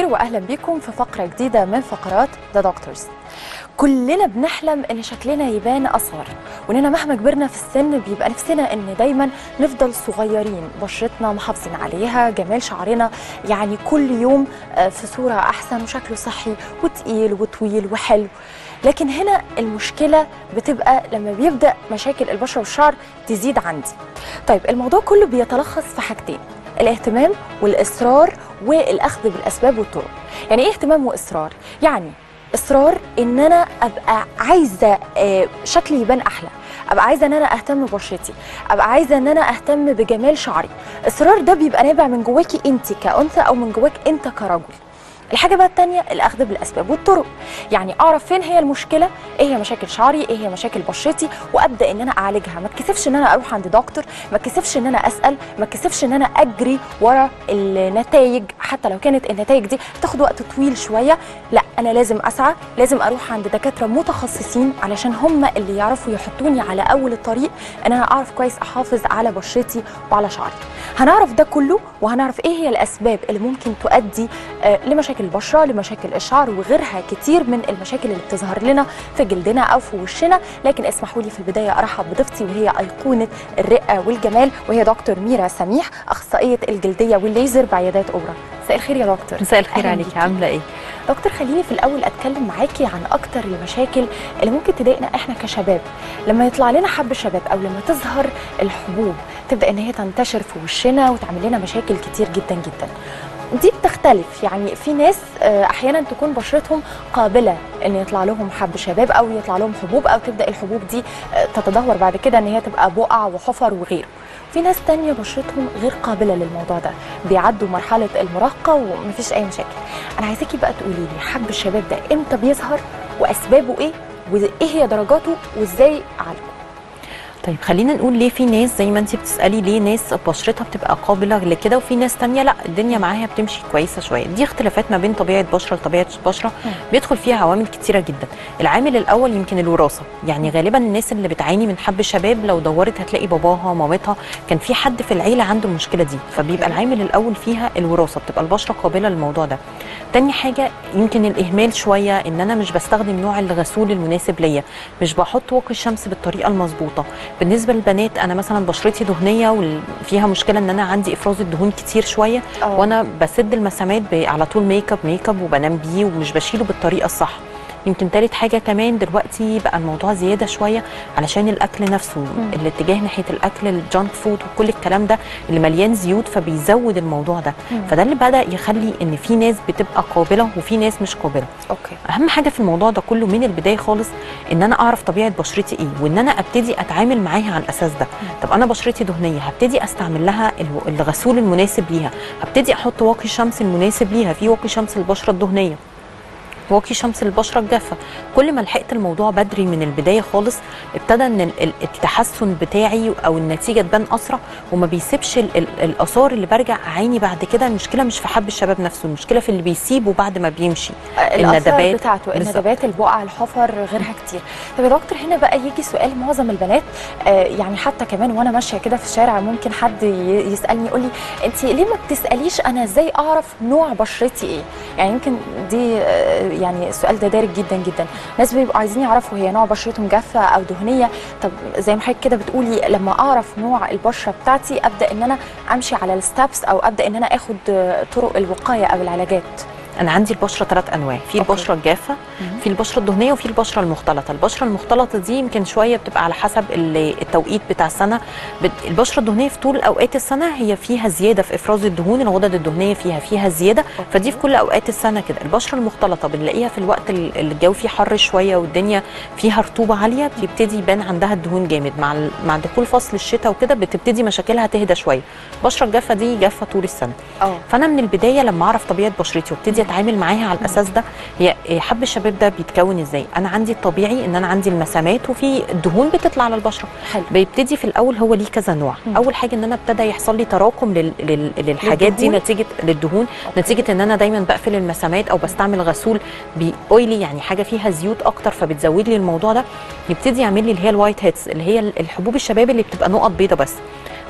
الخير واهلا بيكم في فقره جديده من فقرات ذا دكتورز كلنا بنحلم ان شكلنا يبان اصغر واننا مهما كبرنا في السن بيبقى نفسنا ان دايما نفضل صغيرين بشرتنا محافظين عليها جمال شعرنا يعني كل يوم آه، في صوره احسن وشكله صحي وتقيل وطويل وحلو لكن هنا المشكله بتبقى لما بيبدا مشاكل البشره والشعر تزيد عندي طيب الموضوع كله بيتلخص في حاجتين الاهتمام والاصرار والاخذ بالاسباب والطرق يعني ايه اهتمام واصرار يعني اصرار ان انا ابقى عايزه آه، شكلي يبان احلى ابقى عايزه ان انا اهتم ببشرتي ابقى عايزه ان انا اهتم بجمال شعري اصرار ده بيبقى نابع من جواكي انت كانثى او من جواك انت كرجل الحاجه بقى التانية الاخذ بالاسباب والطرق يعني اعرف فين هي المشكله ايه هي مشاكل شعري ايه هي مشاكل بشرتي وابدا ان انا اعالجها ما اتكسفش ان انا اروح عند دكتور ما اتكسفش ان انا اسال ما اتكسفش ان انا اجري ورا النتائج حتى لو كانت النتائج دي تاخد وقت طويل شويه لا انا لازم اسعى لازم اروح عند دكاتره متخصصين علشان هم اللي يعرفوا يحطوني على اول الطريق ان انا اعرف كويس احافظ على بشرتي وعلى شعري هنعرف ده كله وهنعرف ايه هي الاسباب اللي ممكن تؤدي آه، لمشاكل البشره لمشاكل الشعر وغيرها كتير من المشاكل اللي بتظهر لنا في جلدنا او في وشنا لكن اسمحوا لي في البدايه ارحب بضيفتي وهي ايقونه الرقه والجمال وهي دكتور ميرا سميح اخصائيه الجلديه والليزر بعيادات اوبرا مساء الخير يا دكتور مساء الخير أهلاً عليكي بيكي. عامله ايه دكتور خليني في الاول اتكلم معاكي عن اكتر المشاكل اللي ممكن تضايقنا احنا كشباب لما يطلع لنا حب شباب او لما تظهر الحبوب تبدا ان هي تنتشر في وشنا وتعمل لنا مشاكل كتير جدا جدا دي بتختلف يعني في ناس آه، احيانا تكون بشرتهم قابله ان يطلع لهم حب شباب او يطلع لهم حبوب او تبدا الحبوب دي آه، تتدهور بعد كده ان هي تبقى بقع وحفر وغيره في ناس تانية بشرتهم غير قابلة للموضوع ده بيعدوا مرحلة المراهقة ومفيش أي مشاكل أنا عايزاكي بقى تقولي لي حب الشباب ده إمتى بيظهر وأسبابه إيه وإيه هي درجاته وإزاي أعالجه طيب خلينا نقول ليه في ناس زي ما انت بتسالي ليه ناس بشرتها بتبقى قابله لكده وفي ناس تانية لا الدنيا معاها بتمشي كويسه شويه دي اختلافات ما بين طبيعه بشره لطبيعه بشره مم. بيدخل فيها عوامل كتيره جدا العامل الاول يمكن الوراثه يعني غالبا الناس اللي بتعاني من حب الشباب لو دورت هتلاقي باباها مامتها كان في حد في العيله عنده المشكله دي فبيبقى العامل الاول فيها الوراثه بتبقى البشره قابله للموضوع ده تاني حاجه يمكن الاهمال شويه ان انا مش بستخدم نوع الغسول المناسب ليا مش بحط واقي الشمس بالطريقه المظبوطه بالنسبه للبنات انا مثلا بشرتي دهنيه وفيها مشكله ان انا عندي افراز الدهون كتير شويه أه. وانا بسد المسامات ب- على طول ميك اب ميك اب وبنام بيه ومش بشيله بالطريقه الصح يمكن تالت حاجه كمان دلوقتي بقى الموضوع زياده شويه علشان الاكل نفسه الاتجاه ناحيه الاكل الجانك فود وكل الكلام ده اللي مليان زيوت فبيزود الموضوع ده مم. فده اللي بدا يخلي ان في ناس بتبقى قابله وفي ناس مش قابله أوكي اهم حاجه في الموضوع ده كله من البدايه خالص ان انا اعرف طبيعه بشرتي ايه وان انا ابتدي اتعامل معاها على الاساس ده طب انا بشرتي دهنيه هبتدي استعمل لها الو- الغسول المناسب ليها هبتدي احط واقي الشمس المناسب ليها في واقي شمس البشره الدهنيه واقي شمس البشره الجافه كل ما لحقت الموضوع بدري من البدايه خالص ابتدى ان ال- ال- التحسن بتاعي او النتيجه تبان اسرع وما بيسيبش ال- ال- الاثار اللي برجع اعاني بعد كده المشكله مش في حب الشباب نفسه المشكله في اللي بيسيبه بعد ما بيمشي الآثار الندبات بتاعته بالظبط. الندبات البقع الحفر غيرها كتير طب يا دكتور هنا بقى يجي سؤال معظم البنات آه يعني حتى كمان وانا ماشيه كده في الشارع ممكن حد ي- يسالني يقول لي انت ليه ما بتساليش انا ازاي اعرف نوع بشرتي ايه يعني يمكن دي آه يعني السؤال ده دارج جدا جدا ناس بيبقوا عايزين يعرفوا هي نوع بشرتهم جافه او دهنيه طب زي ما حضرتك كده بتقولي لما اعرف نوع البشره بتاعتي ابدا ان انا امشي على الستابس او ابدا ان انا اخد آه، طرق الوقايه او العلاجات انا عندي البشره ثلاث انواع في أوكي. البشره الجافه مهم. في البشره الدهنيه وفي البشره المختلطه البشره المختلطه دي يمكن شويه بتبقى على حسب ال- التوقيت بتاع السنه بت- البشره الدهنيه في طول اوقات السنه هي فيها زياده في افراز الدهون الغدد الدهنيه فيها فيها زياده فدي في كل اوقات السنه كده البشره المختلطه بنلاقيها في الوقت ال- اللي الجو فيه حر شويه والدنيا فيها رطوبه عاليه بيبتدي يبان عندها الدهون جامد مع ال- مع دخول فصل الشتاء وكده بتبتدي مشاكلها تهدى شويه البشره الجافه دي جافه طول السنه اه فانا من البدايه لما اعرف طبيعه بشرتي وابتدي اتعامل معاها على الاساس ده هي إيه حب الشباب ده بيتكون ازاي انا عندي الطبيعي ان انا عندي المسامات وفي دهون بتطلع على البشره حلو بيبتدي في الاول هو ليه كذا نوع مم. اول حاجه ان انا ابتدى يحصل لي تراكم لل... لل... للحاجات دي للدهون؟ نتيجه للدهون نتيجه ان انا دايما بقفل المسامات او بستعمل غسول باويلي يعني حاجه فيها زيوت اكتر فبتزود لي الموضوع ده يبتدي يعمل لي اللي هي الوايت هيدز اللي هي الحبوب الشباب اللي بتبقى نقط بيضه بس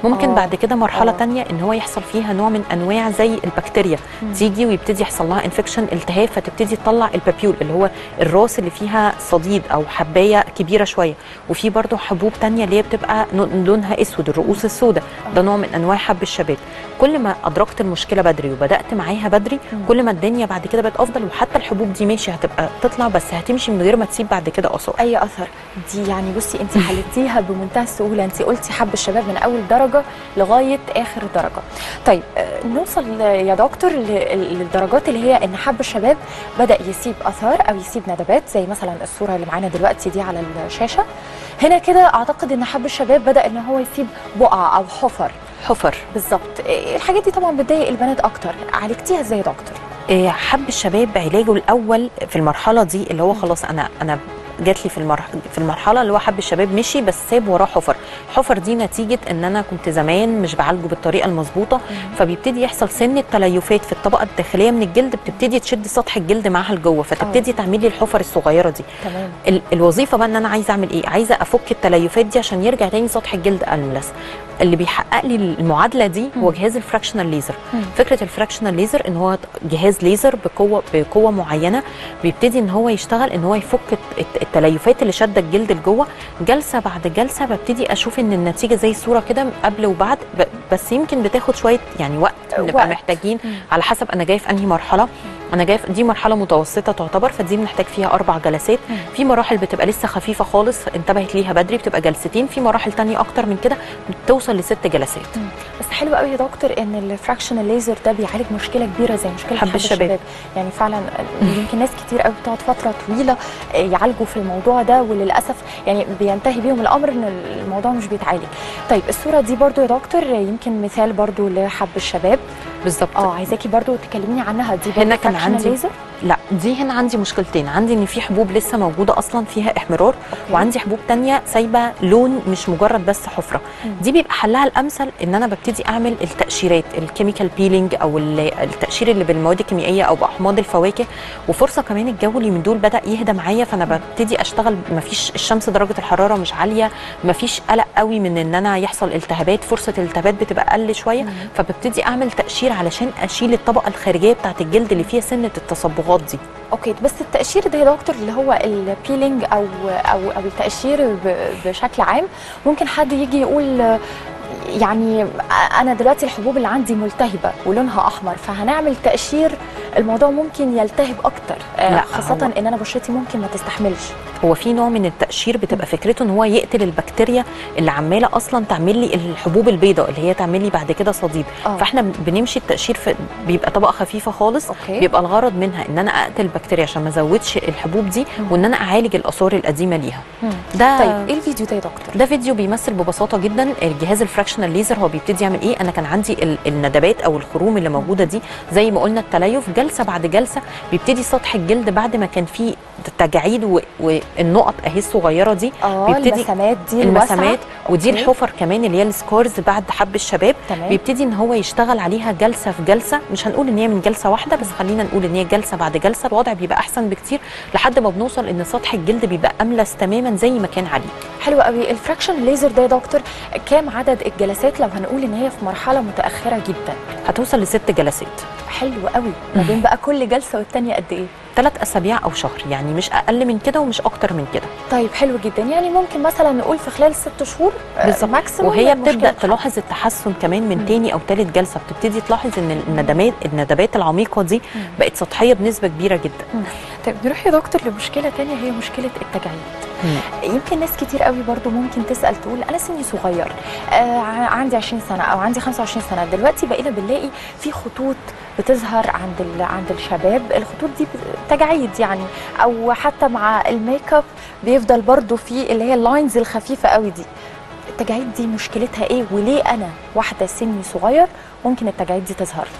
ممكن آه. بعد كده مرحله آه. تانية ان هو يحصل فيها نوع من انواع زي البكتيريا مم. تيجي ويبتدي يحصل لها انفكشن التهاب فتبتدي تطلع البابيول اللي هو الراس اللي فيها صديد او حبايه كبيره شويه وفي برضو حبوب تانية اللي هي بتبقى نو- لونها اسود الرؤوس السوداء ده نوع من انواع حب الشباب كل ما ادركت المشكله بدري وبدات معاها بدري مم. كل ما الدنيا بعد كده بقت افضل وحتى الحبوب دي ماشي هتبقى تطلع بس هتمشي من غير ما تسيب بعد كده اثار اي اثر دي يعني بصي انت حلتيها بمنتهى السهوله انت قلتي حب الشباب من اول درجه لغايه اخر درجه طيب آه، نوصل يا دكتور ل- للدرجات اللي هي ان حب الشباب بدا يسيب اثار او يسيب ندبات زي مثلا الصوره اللي معانا دلوقتي دي على الشاشه هنا كده اعتقد ان حب الشباب بدا ان هو يسيب بقع او حفر حفر بالظبط آه، الحاجات دي طبعا بتضايق البنات اكتر عالجتيها ازاي يا دكتور إيه، حب الشباب علاجه الاول في المرحله دي اللي هو خلاص انا انا جات لي في المرح... في المرحله اللي هو حب الشباب مشي بس ساب وراه حفر حفر دي نتيجه ان انا كنت زمان مش بعالجه بالطريقه المظبوطه فبيبتدي يحصل سن التليفات في الطبقه الداخليه من الجلد بتبتدي تشد سطح الجلد معاها لجوه فتبتدي تعمل لي الحفر الصغيره دي تمام ال- الوظيفه بقى ان انا عايزه اعمل ايه عايزه افك التليفات دي عشان يرجع تاني سطح الجلد الملس اللي بيحقق لي المعادله دي هو مم. جهاز الفراكشنال ليزر مم. فكره الفراكشنال ليزر ان هو جهاز ليزر بقوه بقوه معينه بيبتدي ان هو يشتغل ان هو يفك الت- التليفات اللي شاده الجلد لجوه جلسه بعد جلسه ببتدي اشوف ان النتيجه زي الصوره كده قبل وبعد ب- بس يمكن بتاخد شويه يعني وقت بنبقى وقت. محتاجين مم. على حسب انا جايه في انهي مرحله انا جايه في- دي مرحله متوسطه تعتبر فدي بنحتاج فيها اربع جلسات مم. في مراحل بتبقى لسه خفيفه خالص انتبهت ليها بدري بتبقى جلستين في مراحل تانية اكتر من كده بتوصل لست جلسات بس حلو قوي يا دكتور ان الفراكشنال ليزر ده بيعالج مشكله كبيره زي مشكله حب حب, الشباب. الشباب. يعني فعلا يمكن ناس كتير قوي بتقعد فتره طويله آه، يعالجوا في الموضوع ده وللاسف يعني بينتهي بيهم الامر ان الموضوع مش بيتعالج طيب الصوره دي برضو يا دكتور آه، يمكن مثال برضو لحب الشباب بالظبط اه عايزاكي برضو تكلميني عنها دي برضو هنا كان fractional عندي- laser؟ لا دي هنا عندي مشكلتين عندي ان في حبوب لسه موجوده اصلا فيها احمرار أوكي. وعندي حبوب تانية سايبه لون مش مجرد بس حفره مم. دي بيبقى حلها الامثل ان انا ببتدي اعمل التقشيرات الكيميكال بيلينج او ال- التقشير اللي بالمواد الكيميائيه او باحماض الفواكه وفرصه كمان الجو اللي من دول بدا يهدى معايا فانا ببتدي اشتغل مفيش الشمس درجه الحراره مش عاليه مفيش قلق قوي من ان انا يحصل التهابات فرصه الالتهابات بتبقى اقل شويه مم. فببتدي اعمل تقشير علشان اشيل الطبقه الخارجيه بتاعت الجلد اللي فيها سنه التصبغات دي اوكي بس التقشير ده يا دكتور اللي هو البيلينج او او او التقشير ب- بشكل عام ممكن حد يجي يقول آه، يعني انا دلوقتي الحبوب اللي عندي ملتهبه ولونها احمر فهنعمل تقشير الموضوع ممكن يلتهب اكتر آه، لا، خاصه هو- ان انا بشرتي ممكن ما تستحملش هو في نوع من التقشير بتبقى فكرته ان هو يقتل البكتيريا اللي عماله اصلا تعمل لي الحبوب البيضاء اللي هي تعمل لي بعد كده صديد آه. فاحنا بنمشي التقشير في بيبقى طبقه خفيفه خالص أوكي. بيبقى الغرض منها ان انا اقتل البكتيريا عشان ما ازودش الحبوب دي مم. وان انا اعالج الاثار القديمه ليها مم. ده طيب ايه الفيديو ده يا دكتور ده فيديو بيمثل ببساطه جدا الجهاز الفراكشنال ليزر هو بيبتدي يعمل ايه انا كان عندي ال- الندبات او الخروم اللي موجوده دي زي ما قلنا التليف جلسه بعد جلسه بيبتدي سطح الجلد بعد ما كان فيه تجاعيد و- والنقط اهي الصغيره دي اه بيبتدي المسامات دي المسامات ودي أوكي. الحفر كمان اللي هي السكارز بعد حب الشباب تمام. بيبتدي ان هو يشتغل عليها جلسه في جلسه مش هنقول ان هي من جلسه واحده بس خلينا نقول ان هي جلسه بعد جلسه الوضع بيبقى احسن بكتير لحد ما بنوصل ان سطح الجلد بيبقى املس تماما زي ما كان عليه حلو قوي الفراكشن ليزر ده يا دكتور كام عدد الجلسات لو هنقول ان هي في مرحله متاخره جدا هتوصل لست جلسات حلو قوي ما بين بقى كل جلسه والتانيه قد ايه ثلاث اسابيع او شهر يعني مش اقل من كده ومش اكتر من كده طيب حلو جدا يعني ممكن مثلا نقول في خلال ست شهور بالظبط. ماكسيموم وهي المشكلة بتبدا تتحل. تلاحظ التحسن كمان من مم. تاني او تالت جلسه بتبتدي تلاحظ ان الندبات الندبات العميقه دي مم. بقت سطحيه بنسبه كبيره جدا مم. طيب نروح يا دكتور لمشكله تانية هي مشكله التجاعيد يمكن ناس كتير قوي برضو ممكن تسال تقول انا سني صغير آه ع- عندي 20 سنه او عندي 25 سنه دلوقتي بقينا بنلاقي في خطوط بتظهر عند ال- عند الشباب الخطوط دي بت- تجاعيد يعني او حتى مع الميك اب بيفضل برضو في اللي هي اللاينز الخفيفه قوي دي التجاعيد دي مشكلتها ايه وليه انا واحده سني صغير ممكن التجاعيد دي تظهر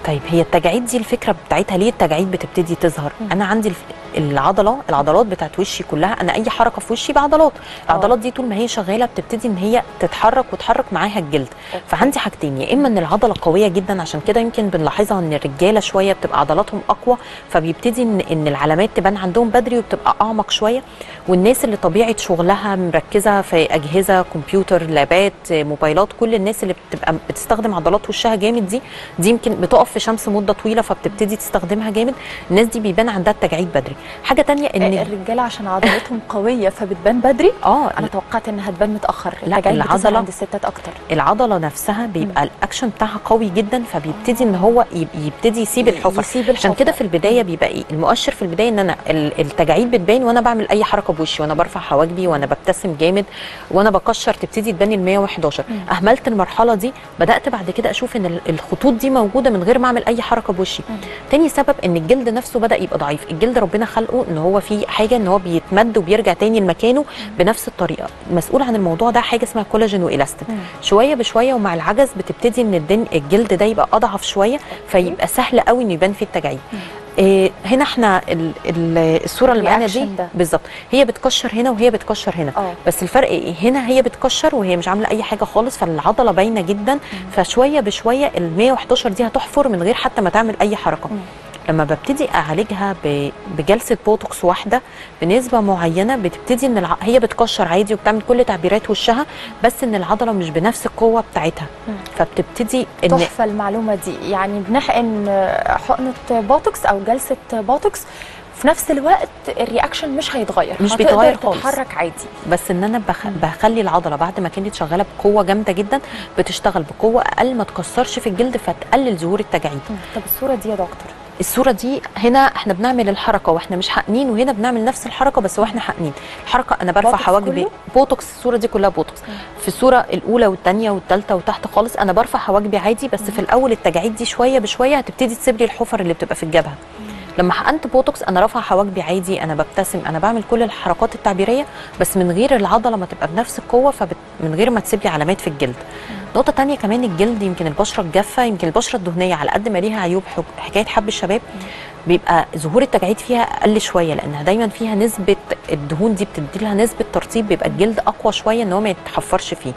طيب هي التجاعيد دي الفكره بتاعتها ليه التجاعيد بتبتدي تظهر مم. انا عندي الف- العضله العضلات بتاعت وشي كلها انا اي حركه في وشي بعضلات العضلات دي طول ما هي شغاله بتبتدي ان هي تتحرك وتحرك معاها الجلد أوكي. فعندي حاجتين يا اما ان العضله قويه جدا عشان كده يمكن بنلاحظها ان الرجاله شويه بتبقى عضلاتهم اقوى فبيبتدي ان ان العلامات تبان عندهم بدري وبتبقى اعمق شويه والناس اللي طبيعه شغلها مركزه في اجهزه كمبيوتر لابات موبايلات كل الناس اللي بتبقى بتستخدم عضلات وشها جامد دي دي يمكن بتقف في شمس مده طويله فبتبتدي تستخدمها جامد الناس دي بيبان عندها التجاعيد بدري حاجه تانية ان آه، الرجاله عشان عضلاتهم قويه فبتبان بدري اه انا توقعت انها تبان متاخر لا، التجاعيد بتظهر العضلة- عند الستات اكتر العضله نفسها بيبقى الاكشن بتاعها قوي جدا فبيبتدي ان هو يب- يبتدي يسيب الحفر يسيب عشان الحفر. كده في البدايه بيبقى ايه المؤشر في البدايه ان انا ال- التجاعيد بتبان وانا بعمل اي حركه بوشي وانا برفع حواجبي وانا ببتسم جامد وانا بكشر تبتدي تبان ال 111 مم. اهملت المرحله دي بدات بعد كده اشوف ان ال- الخطوط دي موجوده من غير ما اعمل اي حركه بوشي مم. تاني سبب ان الجلد نفسه بدا يبقى ضعيف الجلد ربنا خلقه ان هو فيه حاجه ان هو بيتمد وبيرجع تاني لمكانه بنفس الطريقه المسؤول عن الموضوع ده حاجه اسمها كولاجين والاستين مم. شويه بشويه ومع العجز بتبتدي ان الدن الجلد ده يبقى اضعف شويه فيبقى سهل قوي انه يبان فيه التجاعيد مم. إيه هنا احنا ال ال الصوره اللي معانا دي الرياكشن ده. بالظبط هي بتكشر هنا وهي بتكشر هنا اه بس الفرق ايه هنا هي بتكشر وهي مش عامله اي حاجه خالص فالعضله باينه جدا فشويه بشويه ال 111 دي هتحفر من غير حتى ما تعمل اي حركه مم. لما ببتدي اعالجها ب- بجلسه بوتوكس واحده بنسبه معينه بتبتدي ان الع... هي بتكشر عادي وبتعمل كل تعبيرات وشها بس ان العضله مش بنفس القوه بتاعتها مم. فبتبتدي ان تحفه المعلومه دي يعني بنحقن آه، حقنه بوتوكس او جلسه بوتوكس في نفس الوقت الرياكشن مش هيتغير مش هتقدر بيتغير خالص. تتحرك عادي بس ان انا بخ... بخلي العضله بعد ما كانت شغاله بقوه جامده جدا بتشتغل بقوه اقل ما تكسرش في الجلد فتقلل ظهور التجاعيد طب الصوره دي يا دكتور الصوره دي هنا احنا بنعمل الحركه واحنا مش حاقنين وهنا بنعمل نفس الحركه بس واحنا حاقنين الحركه انا برفع بوتوكس حواجبي كله؟ بوتوكس الصوره دي كلها بوتوكس في الصوره الاولى والثانيه والثالثه وتحت خالص انا برفع حواجبي عادي بس في الاول التجاعيد دي شويه بشويه هتبتدي تسيب لي الحفر اللي بتبقى في الجبهه لما حقنت بوتوكس انا رافعه حواجبي عادي انا ببتسم انا بعمل كل الحركات التعبيريه بس من غير العضله ما تبقى بنفس القوه فبت... من غير ما تسيب لي علامات في الجلد نقطة تانية كمان الجلد يمكن البشرة الجافة يمكن البشرة الدهنية على قد ما ليها عيوب حك- حكاية حب الشباب بيبقى ظهور التجاعيد فيها اقل شويه لانها دايما فيها نسبه الدهون دي بتدي لها نسبه ترطيب بيبقى الجلد اقوى شويه ان هو ما يتحفرش فيه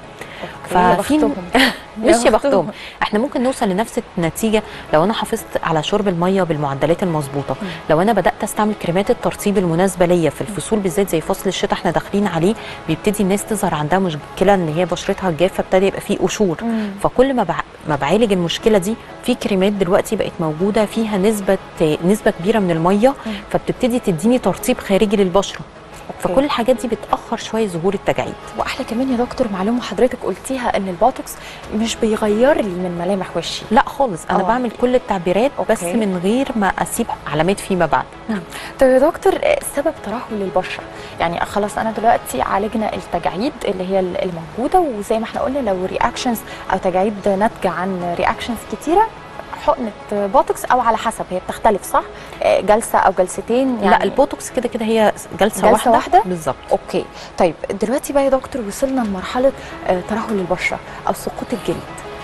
يا ففي بختهم. مش يا بختهم. بختهم احنا ممكن نوصل لنفس النتيجه لو انا حافظت على شرب الميه بالمعدلات المظبوطه لو انا بدات استعمل كريمات الترطيب المناسبه ليا في الفصول بالذات زي فصل الشتاء احنا داخلين عليه بيبتدي الناس تظهر عندها مشكله ان هي بشرتها جافه ابتدى يبقى فيه قشور مم. فكل ما بع... ما بعالج المشكله دي في كريمات دلوقتي بقت موجوده فيها نسبه نسبه كبيره من الميه مم. فبتبتدي تديني ترطيب خارجي للبشره أوكي. فكل الحاجات دي بتاخر شويه ظهور التجاعيد واحلى كمان يا دكتور معلومه حضرتك قلتيها ان البوتوكس مش بيغير لي من ملامح وشي لا خالص انا آه. أوه. بعمل كل التعبيرات أوكي. بس من غير ما اسيب علامات فيما بعد طب يا دكتور آه، سبب ترهل البشره يعني خلاص انا دلوقتي عالجنا التجاعيد اللي هي الموجوده وزي ما احنا قلنا لو رياكشنز او تجاعيد ناتجه عن رياكشنز كتيره حقنه بوتوكس او على حسب هي بتختلف صح آه، جلسه او جلستين يعني لا البوتوكس كده كده هي جلسه, جلسة واحده, واحدة؟ بالظبط اوكي طيب دلوقتي بقى يا دكتور وصلنا لمرحله آه، ترهل البشره او سقوط الجلد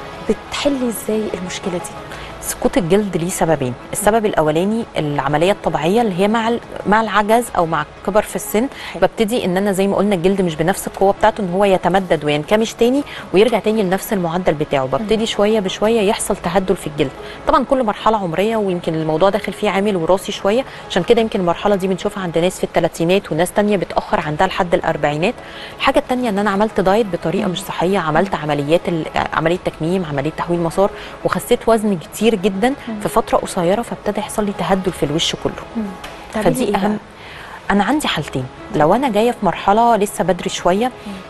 بتحلي ازاي المشكله دي سقوط الجلد ليه سببين السبب الاولاني العمليه الطبيعيه اللي هي مع ال- مع العجز او مع الكبر في السن حلو. ببتدي ان انا زي ما قلنا الجلد مش بنفس القوه بتاعته ان هو يتمدد وينكمش تاني ويرجع تاني لنفس المعدل بتاعه ببتدي شويه بشويه يحصل تهدل في الجلد طبعا كل مرحله عمريه ويمكن الموضوع داخل فيه عامل وراثي شويه عشان كده يمكن المرحله دي بنشوفها عند ناس في الثلاثينات وناس تانية بتاخر عندها لحد الاربعينات الحاجه التانية ان انا عملت دايت بطريقه مش صحيه عملت عمليات ال- عمليه تكميم عمليه تحويل مسار وخسيت وزن كتير جدا في فتره قصيره فابتدى يحصل لي تهدل في الوش كله تعملي فدي إيه اهم بقى؟ انا عندي حالتين لو انا جايه في مرحله لسه بدري شويه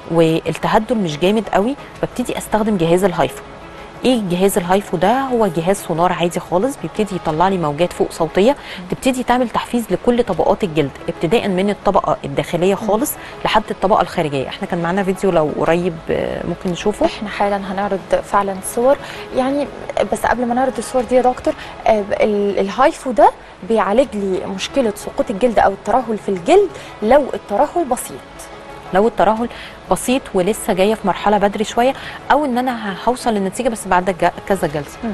والتهدل مش جامد قوي ببتدي استخدم جهاز الهايفو ايه جهاز الهايفو ده هو جهاز سونار عادي خالص بيبتدي يطلع لي موجات فوق صوتيه تبتدي تعمل تحفيز لكل طبقات الجلد ابتداء من الطبقه الداخليه خالص لحد الطبقه الخارجيه احنا كان معانا فيديو لو قريب آه، ممكن نشوفه احنا حالا هنعرض فعلا صور يعني بس قبل ما نعرض الصور دي يا دكتور آه، ال- الهايفو ده بيعالج لي مشكله سقوط الجلد او الترهل في الجلد لو الترهل بسيط لو الترهل بسيط ولسه جايه في مرحله بدري شويه او ان انا ه- هوصل للنتيجه بس بعد جا- كذا جلسه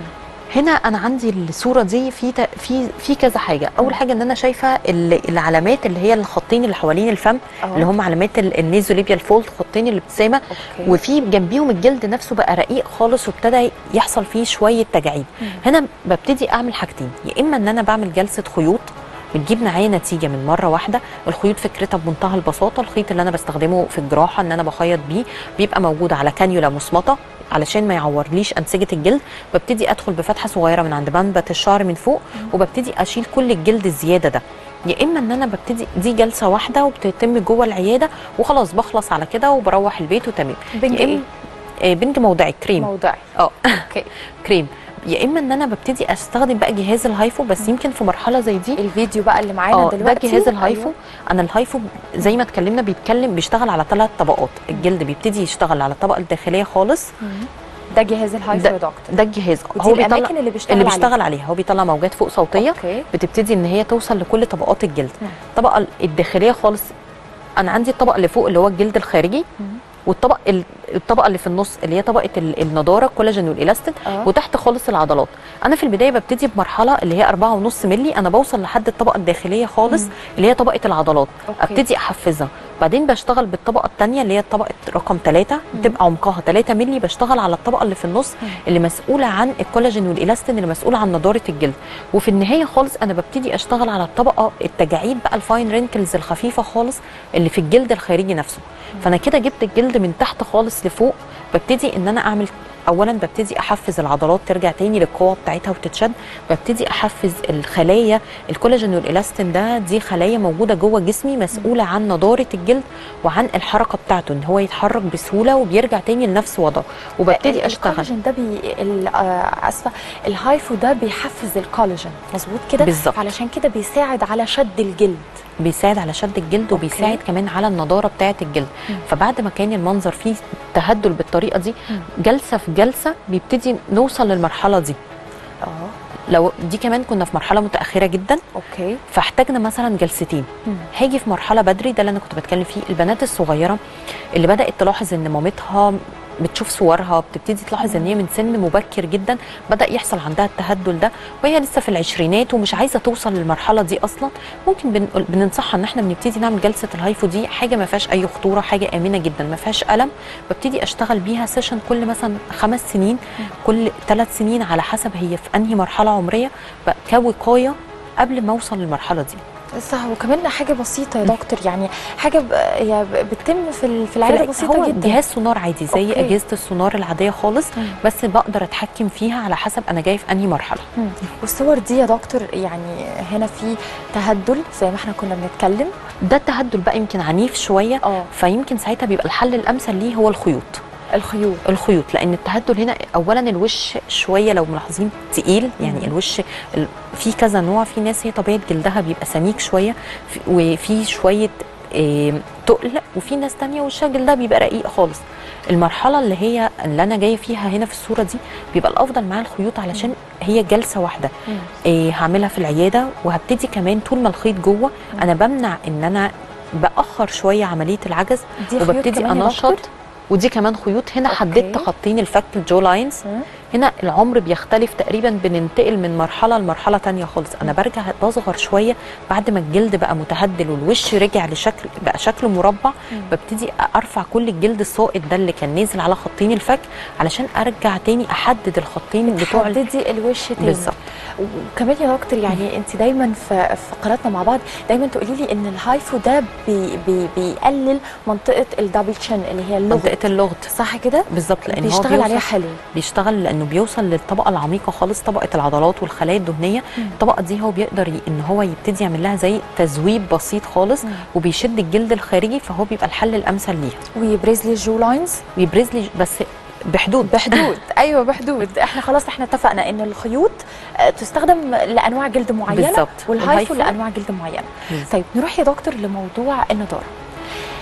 هنا انا عندي الصوره دي في ت- في في كذا حاجه اول حاجه ان انا شايفه ال- العلامات اللي هي الخطين اللي حوالين الفم أه. اللي هم علامات ال- النيزوليبيال فولد خطين الابتسامه اوكي وفي جنبيهم الجلد نفسه بقى رقيق خالص وابتدى يحصل فيه شويه تجاعيد مم. هنا ببتدي اعمل حاجتين يا اما ان انا بعمل جلسه خيوط بتجيب معايا نتيجه من مره واحده الخيوط فكرتها بمنتهى البساطه الخيط اللي انا بستخدمه في الجراحه ان انا بخيط بيه بيبقى موجود على كانيولا مصمطه علشان ما يعورليش انسجه الجلد ببتدي ادخل بفتحه صغيره من عند منبت الشعر من فوق وببتدي اشيل كل الجلد الزياده ده يا اما ان انا ببتدي دي جلسه واحده وبتتم جوه العياده وخلاص بخلص على كده وبروح البيت وتمام بنج يا ايه؟ إما- آه، بنج موضعي كريم موضعي اه اوكي كريم يا اما ان انا ببتدي استخدم بقى جهاز الهايفو بس يمكن في مرحله زي دي الفيديو بقى اللي معانا اه ده دلوقتي جهاز الهايفو أيوة. انا الهايفو زي ما اتكلمنا بيتكلم بيشتغل على ثلاث طبقات الجلد بيبتدي يشتغل على الطبقه الداخليه خالص مم. ده جهاز الهايفو ده- يا دكتور ده الجهاز ودي الاماكن اللي بيشتغل اللي عليها. بيشتغل عليها هو بيطلع موجات فوق صوتيه اوكي بتبتدي ان هي توصل لكل طبقات الجلد مم. الطبقه الداخليه خالص انا عندي الطبقه اللي فوق اللي هو الجلد الخارجي مم. والطبق ال- الطبقه اللي في النص اللي هي طبقه ال- النضاره الكولاجين والالاستين اه وتحت خالص العضلات انا في البدايه ببتدي بمرحله اللي هي 4.5 مللي انا بوصل لحد الطبقه الداخليه خالص مم. اللي هي طبقه العضلات أوكي. ابتدي احفزها بعدين بشتغل بالطبقه الثانيه اللي هي طبقه رقم 3 بتبقى عمقها 3 مللي بشتغل على الطبقه اللي في النص مم. اللي مسؤوله عن الكولاجين والالاستين اللي مسؤوله عن نضاره الجلد وفي النهايه خالص انا ببتدي اشتغل على الطبقه التجاعيد بقى الفاين رينكلز الخفيفه خالص اللي في الجلد الخارجي نفسه فانا كده جبت الجلد من تحت خالص لفوق ببتدي ان انا اعمل اولا ببتدي احفز العضلات ترجع تاني للقوه بتاعتها وتتشد ببتدي احفز الخلايا الكولاجين والالاستين ده دي خلايا موجوده جوه جسمي مسؤوله عن نضاره الجلد وعن الحركه بتاعته ان هو يتحرك بسهوله وبيرجع تاني لنفس وضعه وببتدي اشتغل الكولاجين ده بي ال- آه، اسفه الهايفو ده بيحفز الكولاجين مظبوط كده بالظبط. علشان كده بيساعد على شد الجلد بيساعد على شد الجلد وبيساعد كمان على النضاره بتاعه الجلد مم. فبعد ما كان المنظر فيه تهدل بالطريقه دي مم. جلسه في جلسه بيبتدي نوصل للمرحله دي اه لو دي كمان كنا في مرحله متاخره جدا اوكي فاحتاجنا مثلا جلستين مم. هاجي في مرحله بدري ده اللي انا كنت بتكلم فيه البنات الصغيره اللي بدات تلاحظ ان مامتها بتشوف صورها بتبتدي تلاحظ ان هي من سن مبكر جدا بدا يحصل عندها التهدل ده وهي لسه في العشرينات ومش عايزه توصل للمرحله دي اصلا ممكن بنقول- بننصحها ان احنا بنبتدي نعمل جلسه الهايفو دي حاجه ما فيهاش اي خطوره حاجه امنه جدا ما فيهاش الم ببتدي اشتغل بيها سيشن كل مثلا خمس سنين كل ثلاث سنين على حسب هي في انهي مرحله عمريه بقى كوقايه قبل ما اوصل للمرحله دي صح وكمان حاجه بسيطه يا دكتور يعني حاجه ب... هي ب- بتتم في ال- في العياده بسيطه هو جدا جهاز سونار عادي زي أوكي. اجهزه السونار العاديه خالص مم. بس بقدر اتحكم فيها على حسب انا جاي في انهي مرحله مم. والصور دي يا دكتور يعني هنا في تهدل زي ما احنا كنا بنتكلم ده التهدل بقى يمكن عنيف شويه اه فيمكن ساعتها بيبقى الحل الامثل ليه هو الخيوط الخيوط الخيوط لان التهدل هنا اولا الوش شويه لو ملاحظين تقيل يعني مم. الوش ال- في كذا نوع في ناس هي طبيعه جلدها بيبقى سميك شويه في- وفي شويه آه، تقل وفي ناس تانية وشها جلدها بيبقى رقيق خالص المرحله اللي هي اللي انا جايه فيها هنا في الصوره دي بيبقى الافضل معاها الخيوط علشان هي جلسه واحده مم. إيه هعملها في العياده وهبتدي كمان طول ما الخيط جوه انا بمنع ان انا باخر شويه عمليه العجز دي خيوط وببتدي كمان يا انشط دكتور؟ ودي كمان خيوط هنا أوكي. حددت خطين الفك الجو لاينز مم. هنا العمر بيختلف تقريبا بننتقل من مرحله لمرحله تانية خالص انا برجع بصغر شويه بعد ما الجلد بقى متهدل والوش رجع لشكل بقى شكله مربع مم. ببتدي ارفع كل الجلد الساقط ده اللي كان نازل على خطين الفك علشان ارجع تاني احدد الخطين بتوع ال- تحددي الوش تاني بالظبط وكمان يا دكتور يعني انت دايما في في فقراتنا مع بعض دايما تقولي لي ان الهايفو ده بي بي بيقلل منطقه الدبل تشين اللي هي اللغه منطقه اللغط صح كده؟ بالظبط لان هو بيشتغل بيوصل عليها حلو بيشتغل لانه بيوصل للطبقه العميقه خالص طبقه العضلات والخلايا الدهنيه مم. الطبقه دي هو بيقدر ي- ان هو يبتدي يعمل لها زي تذويب بسيط خالص مم. وبيشد الجلد الخارجي فهو بيبقى الحل الامثل ليها ويبرز لي الجو لاينز ويبرز لي بس بحدود بحدود ايوه بحدود احنا خلاص احنا اتفقنا ان الخيوط آه، تستخدم لانواع جلد معينه بالظبط. والهايفو والهايفو لانواع جلد معينه بالظبط. طيب نروح يا دكتور لموضوع النضاره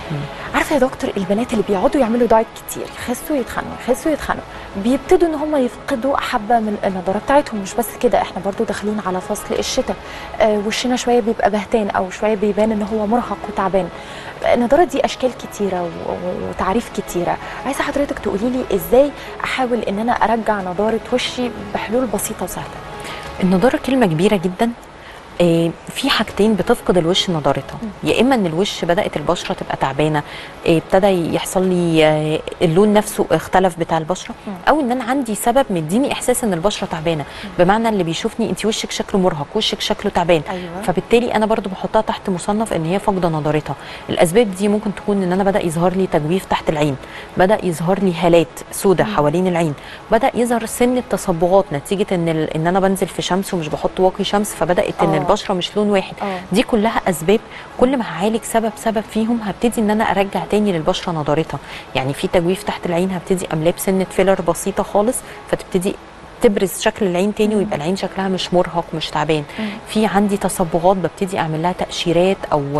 عارفه يا دكتور البنات اللي بيقعدوا يعملوا دايت كتير يخسوا يتخنوا يخسوا يتخنوا بيبتدوا ان هم يفقدوا حبه من النضاره بتاعتهم مش بس كده احنا برضو داخلين على فصل الشتاء آه وشنا شويه بيبقى بهتان او شويه بيبان ان هو مرهق وتعبان النضاره دي اشكال كتيره و- و- وتعريف كتيره عايزه حضرتك تقولي لي ازاي احاول ان انا ارجع نضاره وشي بحلول بسيطه وسهله النضاره كلمه كبيره جدا آه، في حاجتين بتفقد الوش نضارتها يا اما ان الوش بدات البشره تبقى تعبانه آه، ابتدى يحصل لي آه، اللون نفسه اختلف بتاع البشره مم. او ان انا عندي سبب مديني احساس ان البشره تعبانه بمعنى اللي بيشوفني انت وشك شكله مرهق وشك شكله تعبان ايوه فبالتالي انا برضو بحطها تحت مصنف ان هي فاقده نضارتها الاسباب دي ممكن تكون ان انا بدا يظهر لي تجويف تحت العين بدا يظهر لي هالات سودة مم. حوالين العين بدا يظهر سن التصبغات نتيجه ان ال- ان انا بنزل في شمس ومش بحط واقي شمس فبدات ان آه. البشره مش لون واحد اه دي كلها اسباب كل ما هعالج سبب سبب فيهم هبتدي ان انا ارجع تاني للبشره نضارتها يعني في تجويف تحت العين هبتدي املاه بسنه فيلر بسيطه خالص فتبتدي تبرز شكل العين تاني مم. ويبقى العين شكلها مش مرهق مش تعبان مم. في عندي تصبغات ببتدي اعمل لها تقشيرات او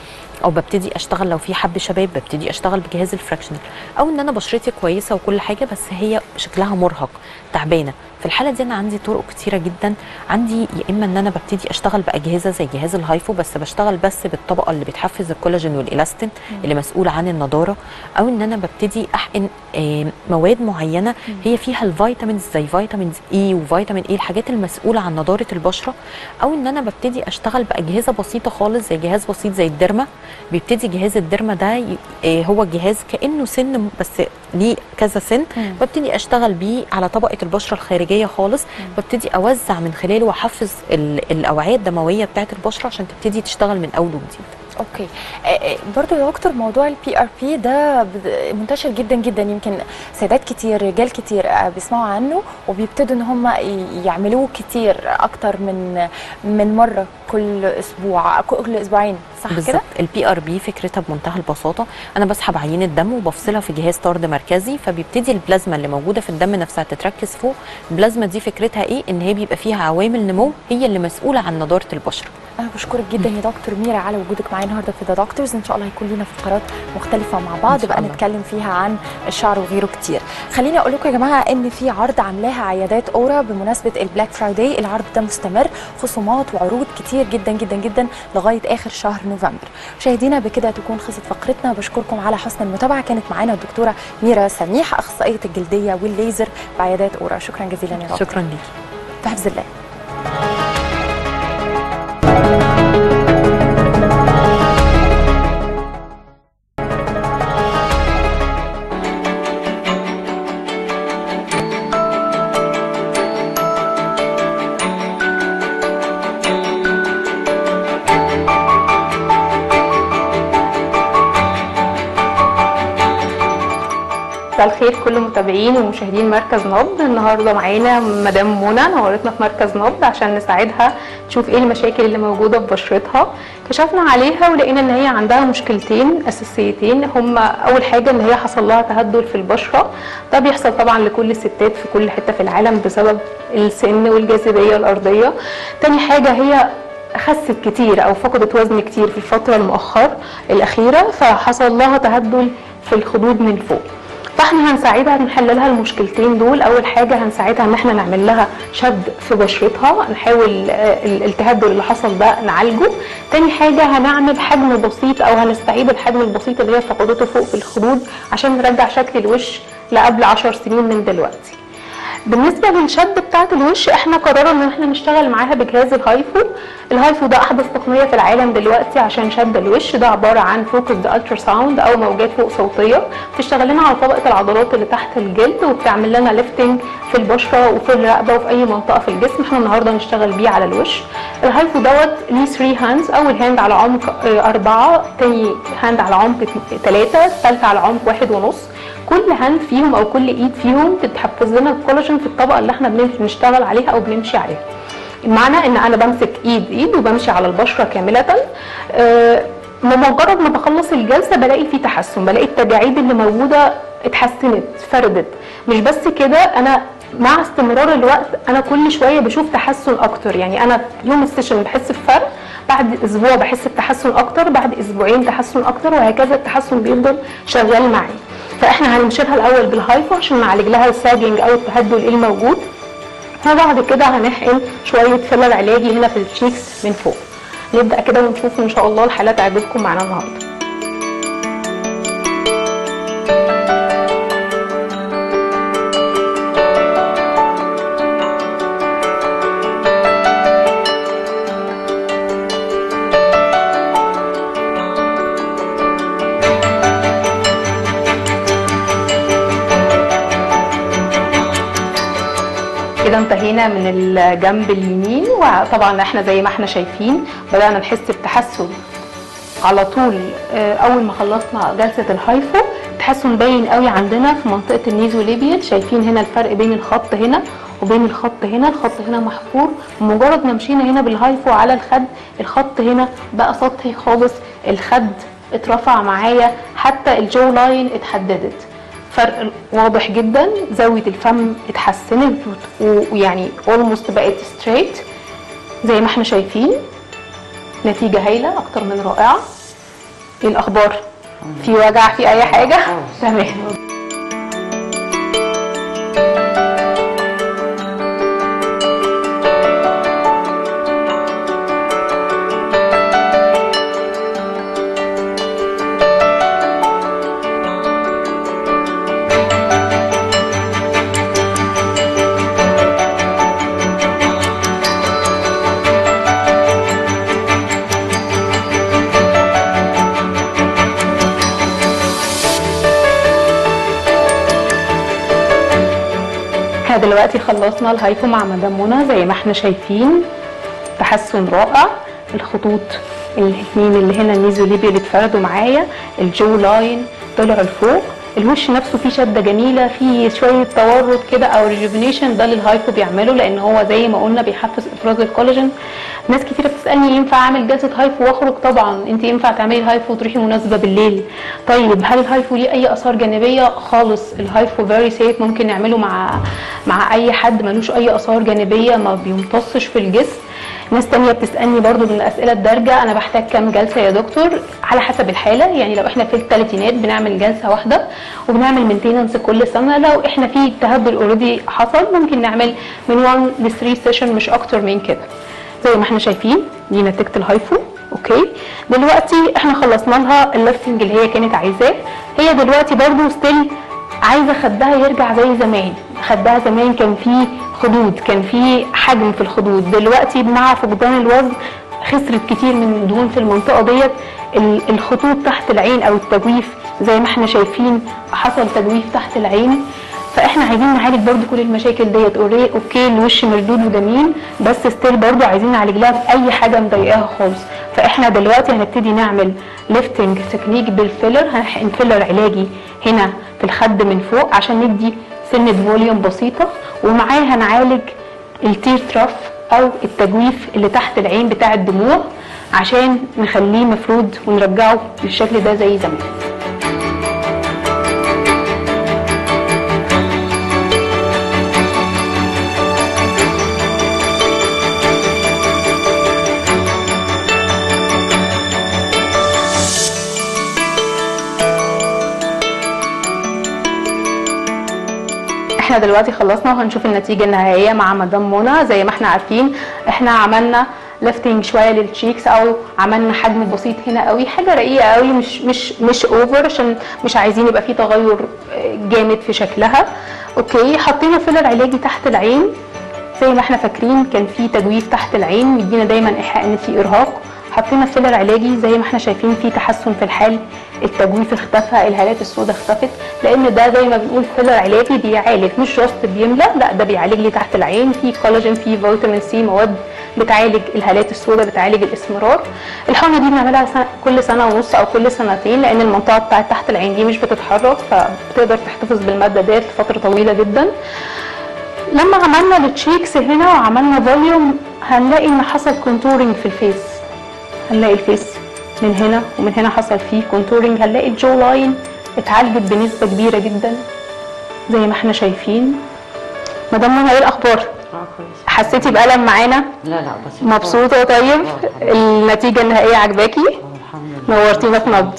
او ببتدي اشتغل لو في حب شباب ببتدي اشتغل بجهاز الفراكشنال او ان انا بشرتي كويسه وكل حاجه بس هي شكلها مرهق تعبانه في الحاله دي انا عندي طرق كتيره جدا عندي يا اما ان انا ببتدي اشتغل باجهزه زي جهاز الهايفو بس بشتغل بس بالطبقه اللي بتحفز الكولاجين والالاستين اللي مسؤول عن النضاره او ان انا ببتدي احقن آه، مواد معينه هي فيها الفيتامينز زي فيتامينز اي وفيتامين اي الحاجات المسؤوله عن نضاره البشره او ان انا ببتدي اشتغل باجهزه بسيطه خالص زي جهاز بسيط زي الديرما بيبتدي جهاز الديرما ده ي- آه، هو جهاز كانه سن بس ليه كذا سن مم. ببتدي اشتغل بيه على طبقه البشره الخارجيه خالص ببتدي اوزع من خلاله واحفز ال- الاوعيه الدمويه بتاعه البشره عشان تبتدي تشتغل من اول وجديد اوكي آه، آه، برضو يا دكتور موضوع البي ار بي ده بد- منتشر جدا جدا يمكن سيدات كتير رجال كتير آه، بيسمعوا عنه وبيبتدوا ان هم ي- يعملوه كتير اكتر من من مره كل اسبوع كل اسبوعين صح كده بالظبط البي ار بي فكرتها بمنتهى البساطه انا بسحب عينه دم وبفصلها في جهاز طرد مركزي فبيبتدي البلازما اللي موجوده في الدم نفسها تتركز فوق البلازما دي فكرتها ايه ان هي بيبقى فيها عوامل نمو هي اللي مسؤوله عن نضاره البشره انا بشكرك جدا يا دكتور ميرا على وجودك معايا النهارده في ذا دكتورز ان شاء الله هيكون لنا فقرات مختلفه مع بعض شاء بقى الله. نتكلم فيها عن الشعر وغيره كتير خليني اقول لكم يا جماعه ان في عرض عاملاها عيادات اورا بمناسبه البلاك فرايداي العرض ده مستمر خصومات وعروض كتير جدا جدا جدا لغايه اخر شهر نوفمبر مشاهدينا بكده تكون خلصت فقرتنا بشكركم على حسن المتابعه كانت معانا الدكتوره ميرا سميح اخصائيه الجلديه والليزر بعيادات اورا شكرا جزيلا يا دكتور شكرا ليكي في حفظ الله مساء الخير كل متابعين ومشاهدين مركز نبض النهارده معانا مدام منى نورتنا في مركز نبض عشان نساعدها تشوف ايه المشاكل اللي موجوده في بشرتها كشفنا عليها ولقينا ان هي عندها مشكلتين اساسيتين هما اول حاجه ان هي حصل لها تهدل في البشره ده بيحصل طبعا لكل الستات في كل حته في العالم بسبب السن والجاذبيه الارضيه تاني حاجه هي خست كتير او فقدت وزن كتير في الفتره المؤخر الاخيره فحصل لها تهدل في الخدود من فوق فاحنا هنساعدها نحل لها المشكلتين دول اول حاجه هنساعدها ان احنا نعمل لها شد في بشرتها نحاول آه، ال- التهدل اللي حصل ده نعالجه تاني حاجه هنعمل حجم بسيط او هنستعيد الحجم البسيط اللي هي فقدته فوق في الخدود عشان نرجع شكل الوش لقبل 10 سنين من دلوقتي بالنسبه للشد بتاعه الوش احنا قررنا ان احنا نشتغل معاها بجهاز الهايفو الهايفو ده احدث تقنيه في العالم دلوقتي عشان شد الوش ده عباره عن فوكسد الترا ساوند او موجات فوق صوتيه بتشتغل لنا على طبقه العضلات اللي تحت الجلد وبتعمل لنا ليفتنج في البشره وفي الرقبه وفي اي منطقه في الجسم احنا النهارده هنشتغل بيه على الوش الهايفو دوت ليه 3 هاندز اول هاند على عمق آه، أربعة تاني هاند على عمق ثلاثة الثالثة على عمق واحد ونص كل هاند فيهم او كل ايد فيهم بتحفز لنا الكولاجين في الطبقه اللي احنا بن- بنشتغل عليها او بنمشي عليها المعنى ان انا بمسك ايد ايد وبمشي على البشره كامله آه، بمجرد ما بخلص الجلسه بلاقي في تحسن بلاقي التجاعيد اللي موجوده اتحسنت فردت مش بس كده انا مع استمرار الوقت انا كل شويه بشوف تحسن اكتر يعني انا في يوم السيشن بحس بفرق بعد اسبوع بحس بتحسن اكتر بعد اسبوعين تحسن اكتر وهكذا التحسن بيفضل شغال معي فاحنا هنمشيلها الاول بالهايفو عشان نعالج لها الساجنج او التهدل الموجود وبعد كده هنحقن شويه فيلر علاجي هنا في التشيكس من فوق نبدا كده ونشوف ان شاء الله الحالات تعجبكم معانا النهارده كده انتهينا من الجنب اليمين وطبعا احنا زي ما احنا شايفين بدأنا نحس بتحسن على طول آه، اول ما خلصنا جلسة الهايفو تحسن باين قوي عندنا في منطقة النيزوليبيال شايفين هنا الفرق بين الخط هنا وبين الخط هنا الخط هنا محفور مجرد ما مشينا هنا بالهايفو على الخد الخط هنا بقى سطحي خالص الخد اترفع معايا حتى الجو لاين اتحددت فرق واضح جدا زاويه الفم اتحسنت و- ويعني اولموست بقت ستريت زي ما احنا شايفين نتيجه هايله اكتر من رائعه ايه الاخبار في وجع في اي حاجه تمام احنا دلوقتي خلصنا الهايفو مع مدام منى زي ما احنا شايفين تحسن رائع الخطوط الاثنين اللي هنا النيزوليبيا اللي اتفردوا معايا الجو لاين طلعوا لفوق الوش نفسه فيه شده جميله فيه شويه تورط كده او ريجوفينيشن ده اللي الهايفو بيعمله لان هو زي ما قلنا بيحفز افراز الكولاجين ناس كتيره بتسالني ينفع اعمل جلسه هايفو واخرج طبعا انت ينفع تعملي هايفو وتروحي مناسبه بالليل طيب هل الهايفو ليه اي اثار جانبيه خالص الهايفو فيري سيف ممكن نعمله مع مع اي حد ملوش اي اثار جانبيه ما بيمتصش في الجسم ناس تانية بتسألني برضو من الأسئلة الدارجة أنا بحتاج كام جلسة يا دكتور على حسب الحالة يعني لو إحنا في الثلاثينات بنعمل جلسة واحدة وبنعمل مينتيننس كل سنة لو إحنا في تهدل اوريدي حصل ممكن نعمل من 1 ل 3 سيشن مش أكتر من كده زي ما إحنا شايفين دي نتيجة الهايفو أوكي دلوقتي إحنا خلصنا لها الليفتنج اللي هي كانت عايزاه هي دلوقتي برضو ستيل عايزه خدها يرجع زي زمان خدها زمان كان فيه خدود كان فيه حجم في الخدود دلوقتي مع فقدان الوزن خسرت كتير من الدهون في المنطقه ديت ال- الخطوط تحت العين او التجويف زي ما احنا شايفين حصل تجويف تحت العين فاحنا عايزين نعالج برضو كل المشاكل ديت أوري- اوكي الوش مردود وجميل بس ستيل برضو عايزين نعالج لها باي حاجه مضايقاها خالص فاحنا دلوقتي هنبتدي نعمل ليفتنج تكنيك بالفيلر هنحقن فيلر علاجي هنا في الخد من فوق عشان ندي سنه فوليوم بسيطه ومعاه هنعالج التير تراف او التجويف اللي تحت العين بتاع الدموع عشان نخليه مفرود ونرجعه للشكل ده زي زمان احنا دلوقتي خلصنا وهنشوف النتيجه النهائيه مع مدام منى زي ما احنا عارفين احنا عملنا ليفتنج شويه للتشيكس او عملنا حجم بسيط هنا قوي حاجه رقيقه قوي مش مش مش اوفر عشان مش عايزين يبقى في تغير آه، جامد في شكلها اوكي حطينا فيلر علاجي تحت العين زي ما احنا فاكرين كان في تجويف تحت العين مدينا دايما ايحاء ان في ارهاق حطينا فيلر علاجي زي ما احنا شايفين في تحسن في الحال التجويف اختفى الهالات السوداء اختفت لان ده زي ما بنقول فيلر علاجي بيعالج مش جاست بيملى لا ده بيعالج لي تحت العين في كولاجين في فيتامين سي مواد بتعالج الهالات السوداء بتعالج الاسمرار الحقنه دي بنعملها سنة كل سنه ونص او كل سنتين لان المنطقه بتاعت تحت العين دي مش بتتحرك فبتقدر تحتفظ بالماده ديت لفتره طويله جدا لما عملنا التشيكس هنا وعملنا فوليوم هنلاقي ان حصل كونتورنج في الفيس هنلاقي الفيس من هنا ومن هنا حصل فيه كونتورنج هنلاقي الجو لاين اتعالجت بنسبه كبيره جدا زي ما احنا شايفين مدام منى ايه الاخبار اه كويس حسيتي بألم معانا لا لا بس مبسوطه طيب النتيجه النهائيه عجباكي الحمد لله نورتينا في نبض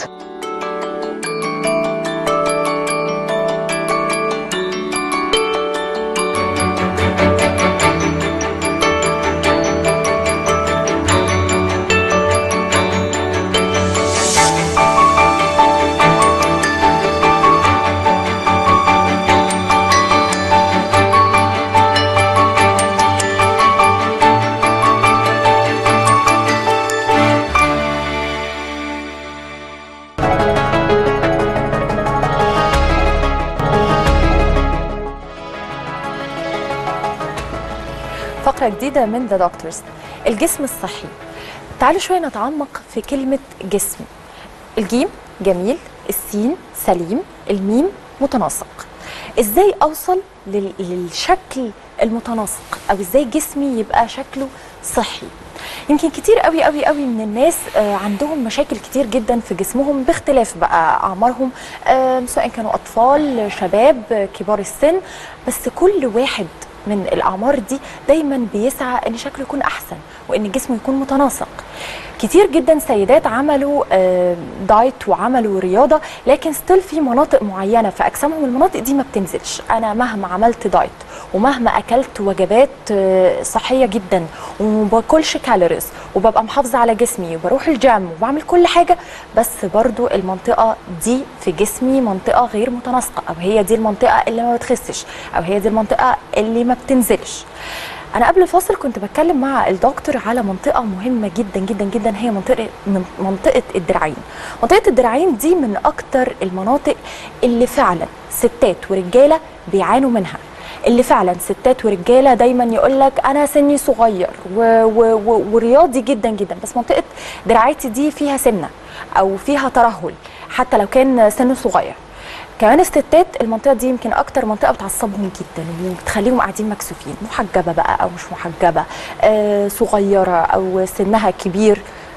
فقرة جديدة من ذا دكتورز الجسم الصحي تعالوا شوية نتعمق في كلمة جسم الجيم جميل السين سليم الميم متناسق ازاي اوصل لل- للشكل المتناسق او ازاي جسمي يبقى شكله صحي يمكن كتير قوي قوي قوي من الناس آه، عندهم مشاكل كتير جدا في جسمهم باختلاف بقى اعمارهم آه، سواء كانوا اطفال شباب آه، كبار السن بس كل واحد من الاعمار دي دايما بيسعى ان شكله يكون احسن وان جسمه يكون متناسق كتير جدا سيدات عملوا آه، دايت وعملوا رياضه لكن ستيل في مناطق معينه في اجسامهم المناطق دي ما بتنزلش انا مهما عملت دايت ومهما اكلت وجبات آه، صحيه جدا وما باكلش كالوريز وببقى محافظه على جسمي وبروح الجيم وبعمل كل حاجه بس برضو المنطقه دي في جسمي منطقه غير متناسقه او هي دي المنطقه اللي ما بتخسش او هي دي المنطقه اللي ما بتنزلش انا قبل الفاصل كنت بتكلم مع الدكتور على منطقه مهمه جدا جدا جدا هي منطقه من منطقه الدراعين منطقه الدراعين دي من اكتر المناطق اللي فعلا ستات ورجاله بيعانوا منها اللي فعلا ستات ورجاله دايما يقول لك انا سني صغير و و و ورياضي جدا جدا بس منطقه دراعاتي دي فيها سمنه او فيها ترهل حتى لو كان سنه صغير كمان الستات المنطقه دي يمكن اكتر منطقه بتعصبهم جدا وبتخليهم قاعدين مكسوفين محجبه بقى او مش محجبه آه صغيره او سنها كبير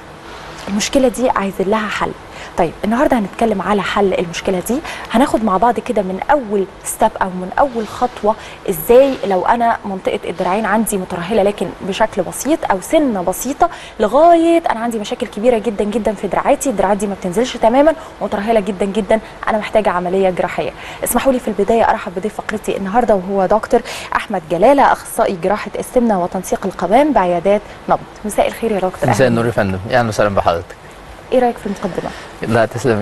المشكله دي عايزين لها حل طيب النهارده هنتكلم على حل المشكله دي هناخد مع بعض كده من اول ستيب او من اول خطوه ازاي لو انا منطقه الدراعين عندي مترهله لكن بشكل بسيط او سنه بسيطه لغايه انا عندي مشاكل كبيره جدا جدا في دراعاتي الدراعات دي ما بتنزلش تماما مترهله جدا جدا انا محتاجه عمليه جراحيه اسمحوا لي في البدايه ارحب بضيف فقرتي النهارده وهو دكتور احمد جلاله اخصائي جراحه السمنه وتنسيق القوام بعيادات نبض مساء الخير يا دكتور مساء أهلاً. النور يا فندم اهلا وسهلا بحضرتك ايه رايك في المقدمه لا تسلمي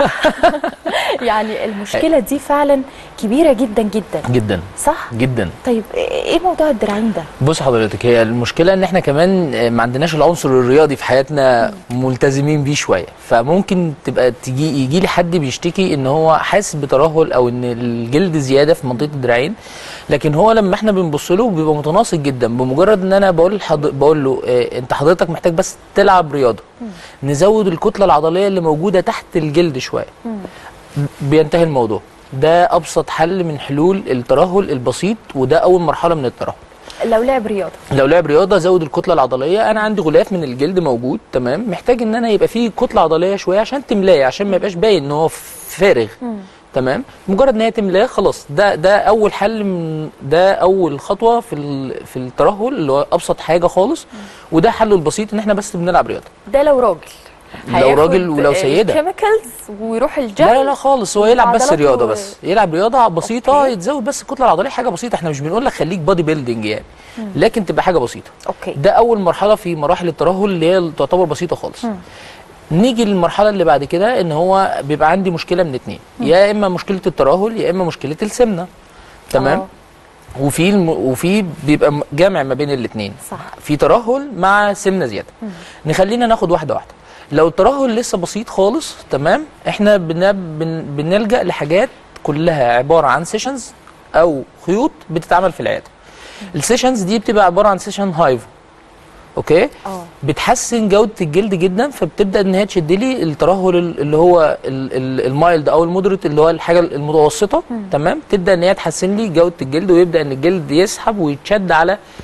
يعني المشكله دي فعلا كبيره جدا جدا جدا صح جدا طيب ايه موضوع الدراعين ده بص حضرتك هي المشكله ان احنا كمان آه، ما عندناش العنصر الرياضي في حياتنا ملتزمين بيه شويه فممكن تبقى تيجي يجي لي حد بيشتكي ان هو حاسس بترهل او ان الجلد زياده في منطقه الدراعين لكن هو لما احنا بنبص له بيبقى متناسق جدا بمجرد ان انا بقول حض... بقول له آه، انت حضرتك محتاج بس تلعب رياضه نزود الكتله العضليه اللي موجوده تحت الجلد شويه بينتهي الموضوع ده ابسط حل من حلول الترهل البسيط وده اول مرحله من الترهل لو لعب رياضه لو لعب رياضه زود الكتله العضليه انا عندي غلاف من الجلد موجود تمام محتاج ان انا يبقى فيه كتله عضليه شويه عشان تملاه عشان ما يبقاش باين ان هو فارغ تمام مجرد ان هي تملاه خلاص ده ده اول حل من ده اول خطوه في ال- في الترهل اللي هو ابسط حاجه خالص وده حله البسيط ان احنا بس بنلعب رياضه ده لو راجل لو راجل ولو سيدة. كيميكالز ويروح الجيم لا لا لا خالص هو يلعب بس عضلاته- رياضه بس يلعب رياضه بسيطه أوكي. يتزود بس الكتله العضليه حاجه بسيطه احنا مش بنقول لك خليك بادي بيلدينج يعني لكن تبقى حاجه بسيطه اوكي ده اول مرحله في مراحل الترهل اللي هي تعتبر بسيطه خالص نيجي للمرحله اللي بعد كده ان هو بيبقى عندي مشكله من اتنين يا اما مشكله الترهل يا اما مشكله السمنه تمام آه. وفي الم... وفي بيبقى م- جامع ما بين الاثنين صح. في ترهل مع سمنه زياده نخلينا ناخد واحده واحده لو الترهل لسه بسيط خالص تمام احنا بن... بن... بنلجا لحاجات كلها عباره عن سيشنز او خيوط بتتعمل في العياده السيشنز دي بتبقى عباره عن سيشن هايفو اوكي اه بتحسن جوده الجلد جدا فبتبدا ان هي تشد لي الترهل ال- اللي هو ال- ال- المايلد او المودريت اللي هو الحاجه المتوسطه تمام تبدا ان هي تحسن لي جوده الجلد ويبدا ان الجلد يسحب ويتشد على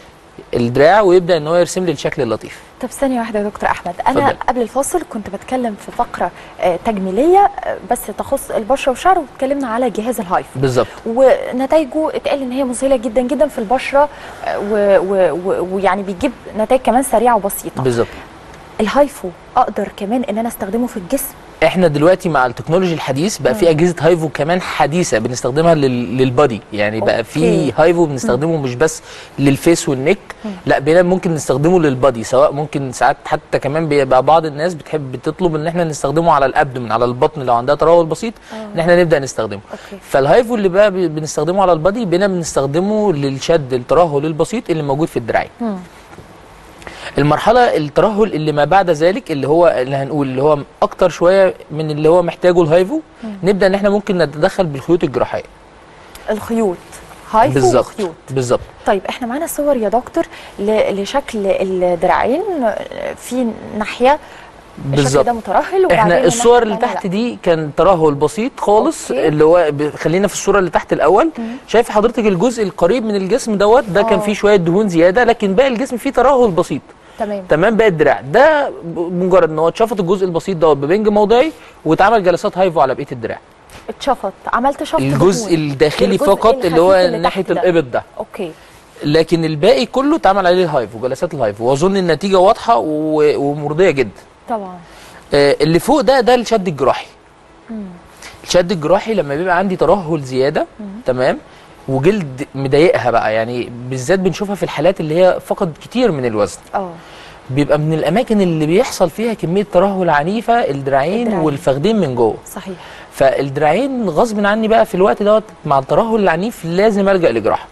الدراع ويبدا ان هو يرسم لي الشكل اللطيف طب ثانية واحدة يا دكتور أحمد أنا اتفضل. قبل الفاصل كنت بتكلم في فقرة آه، تجميلية آه، بس تخص البشرة والشعر واتكلمنا على جهاز الهايف بالظبط ونتائجه اتقال ان هي مذهله جدا جدا في البشره آه، و- و- و- ويعني بيجيب نتائج كمان سريعه وبسيطه بالظبط الهايفو اقدر كمان ان انا استخدمه في الجسم احنا دلوقتي مع التكنولوجي الحديث بقى في اجهزه هايفو كمان حديثه بنستخدمها لل- للبادي يعني بقى في أوكي. هايفو بنستخدمه مش بس للفيس والنك لا بقينا ممكن نستخدمه للبادي سواء ممكن ساعات حتى كمان بيبقى بعض الناس بتحب تطلب ان احنا نستخدمه على الابدومن على البطن لو عندها ترهل بسيط ان احنا نبدا نستخدمه أوكي. فالهايفو اللي بقى بي- بنستخدمه على البادي بقينا بنستخدمه للشد الترهل البسيط اللي موجود في الدراعين المرحله الترهل اللي ما بعد ذلك اللي هو اللي هنقول اللي هو اكتر شويه من اللي هو محتاجه الهايفو نبدا ان احنا ممكن نتدخل بالخيوط الجراحيه الخيوط هايفو بالظبط وخيوط بالظبط طيب احنا معانا صور يا دكتور ل- لشكل الدراعين آه، في ناحيه الشكل بالظبط ده مترهل وبعدين احنا الناحية الصور اللي التانية تحت لا. دي كان ترهل بسيط خالص أوكي. اللي هو ب- خلينا في الصوره اللي تحت الاول شايف حضرتك الجزء القريب من الجسم دوت ده كان آه. فيه شويه دهون زياده لكن باقي الجسم فيه ترهل بسيط تمام تمام باقي الدراع ده ب- مجرد ان هو اتشفط الجزء البسيط دوت ببنج موضعي واتعمل جلسات هايفو على بقيه الدراع اتشفط عملت شفط الجزء دهون. الداخلي الجزء فقط اللي هو الخفيف اللي ناحيه تحت ده. الابط ده اوكي لكن الباقي كله اتعمل عليه الهايفو جلسات الهايفو واظن النتيجه واضحه و- ومرضيه جدا طبعا آه، اللي فوق ده ده الشد الجراحي الشد الجراحي لما بيبقى عندي ترهل زياده تمام وجلد مضايقها بقى يعني بالذات بنشوفها في الحالات اللي هي فقد كتير من الوزن اه بيبقى من الاماكن اللي بيحصل فيها كميه ترهل عنيفه الدراعين الدراعين. والفخدين من جوه صحيح فالدراعين غصب عني بقى في الوقت دوت مع الترهل العنيف لازم الجا لجراحه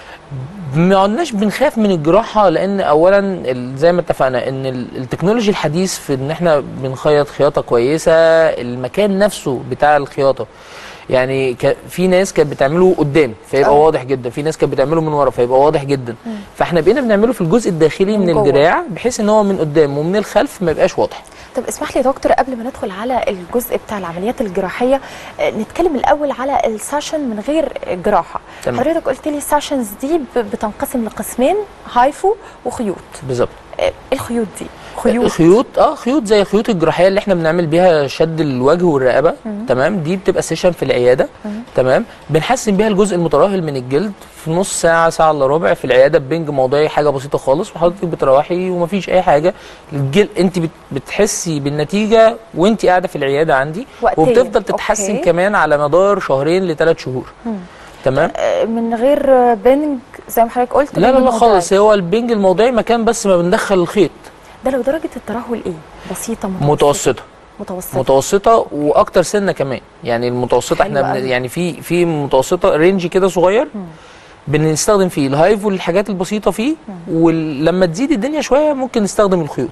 ما عدناش بنخاف من الجراحه لان اولا ال- زي ما اتفقنا ان ال- التكنولوجي الحديث في ان احنا بنخيط خياطه كويسه المكان نفسه بتاع الخياطه يعني ك- في ناس كانت بتعمله قدام فيبقى أه. واضح جدا في ناس كانت بتعمله من ورا فيبقى واضح جدا فاحنا بقينا بنعمله في الجزء الداخلي من من, جوه. الدراع بحيث ان هو من قدام ومن الخلف ما يبقاش واضح طب اسمح لي يا دكتور قبل ما ندخل على الجزء بتاع العمليات الجراحيه آه، نتكلم الاول على الساشن من غير جراحه تمام. حضرتك قلت لي الساشنز دي ب- بتنقسم لقسمين هايفو وخيوط بالظبط آه، ايه الخيوط دي خيوط خيوط اه خيوط زي الخيوط الجراحيه اللي احنا بنعمل بيها شد الوجه والرقبه تمام دي بتبقى سيشن في العياده تمام بنحسن بيها الجزء المترهل من الجلد في نص ساعه ساعه الا ربع في العياده ببنج موضعي حاجه بسيطه خالص وحضرتك بتروحي ومفيش اي حاجه الجلد انت بت بتحسي بالنتيجه وانت قاعده في العياده عندي وقتية. وبتفضل تتحسن أوكي. كمان على مدار شهرين لثلاث شهور تمام آه، من غير آه، بنج زي ما حضرتك قلت لا لا بنج لا موضعي. خالص هو البنج الموضعي مكان بس ما بندخل الخيط ده لو درجه الترهل ايه بسيطه متوسطه متوسطه متوسطه متوسطه واكتر سنه كمان يعني المتوسطه حلو احنا بن... أوي. يعني في في متوسطه رينج كده صغير بنستخدم فيه الهايف والحاجات البسيطه فيه ولما تزيد الدنيا شويه ممكن نستخدم الخيوط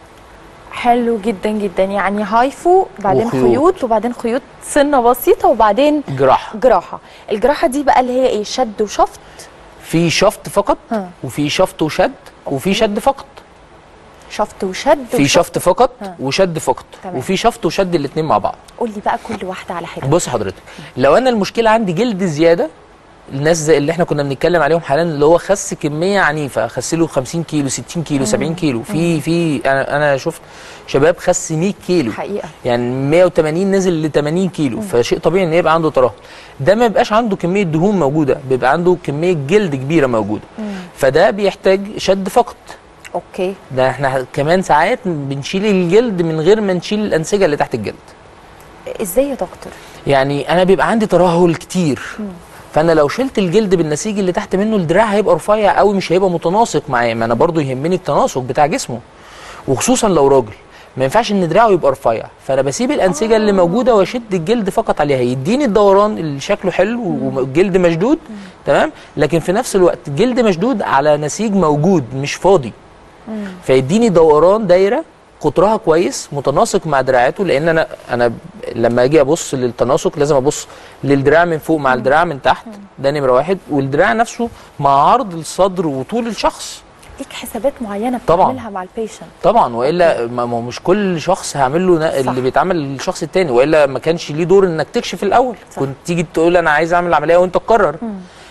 حلو جدا جدا يعني هايفو بعدين وخيوط. خيوط وبعدين خيوط سنه بسيطه وبعدين جراحه جراحه الجراحه دي بقى اللي هي ايه شد وشفط في شفط فقط ها. وفي شفط وشد وفي شد فقط شفط وشد في وشفط. شفط فقط ها. وشد فقط تمام. وفي شفط وشد الاثنين مع بعض قول لي بقى كل واحده على حده بص حضرتك لو انا المشكله عندي جلد زياده الناس زي اللي احنا كنا بنتكلم عليهم حاليا اللي هو خس كميه عنيفه خس له 50 كيلو 60 كيلو 70 كيلو في في انا انا شفت شباب خس 100 كيلو حقيقه يعني 180 نزل ل 80 كيلو فشيء طبيعي ان يبقى عنده ترهل ده ما بيبقاش عنده كميه دهون موجوده بيبقى عنده كميه جلد كبيره موجوده فده بيحتاج شد فقط اوكي ده احنا كمان ساعات بنشيل الجلد من غير ما نشيل الانسجه اللي تحت الجلد ازاي يا دكتور يعني انا بيبقى عندي ترهل كتير فانا لو شلت الجلد بالنسيج اللي تحت منه الدراع هيبقى رفيع قوي مش هيبقى متناسق معاه ما انا برضو يهمني التناسق بتاع جسمه وخصوصا لو راجل ما ينفعش ان دراعه يبقى رفيع فانا بسيب الانسجه اللي موجوده واشد الجلد فقط عليها يديني الدوران اللي شكله حلو والجلد مشدود تمام لكن في نفس الوقت جلد مشدود على نسيج موجود مش فاضي فيديني دوران دايره قطرها كويس متناسق مع دراعاته لان انا انا لما اجي ابص للتناسق لازم ابص للدراع من فوق مع الدراع من تحت ده نمره واحد والدراع نفسه مع عرض الصدر وطول الشخص ليك حسابات معينه طبعاً. بتعملها مع البيشنت طبعا والا ما ما هو مش كل شخص هعمل له نا- صح. اللي بيتعمل للشخص التاني والا ما كانش ليه دور انك تكشف الاول صح. كنت تيجي تقول انا عايز اعمل عمليه وانت تقرر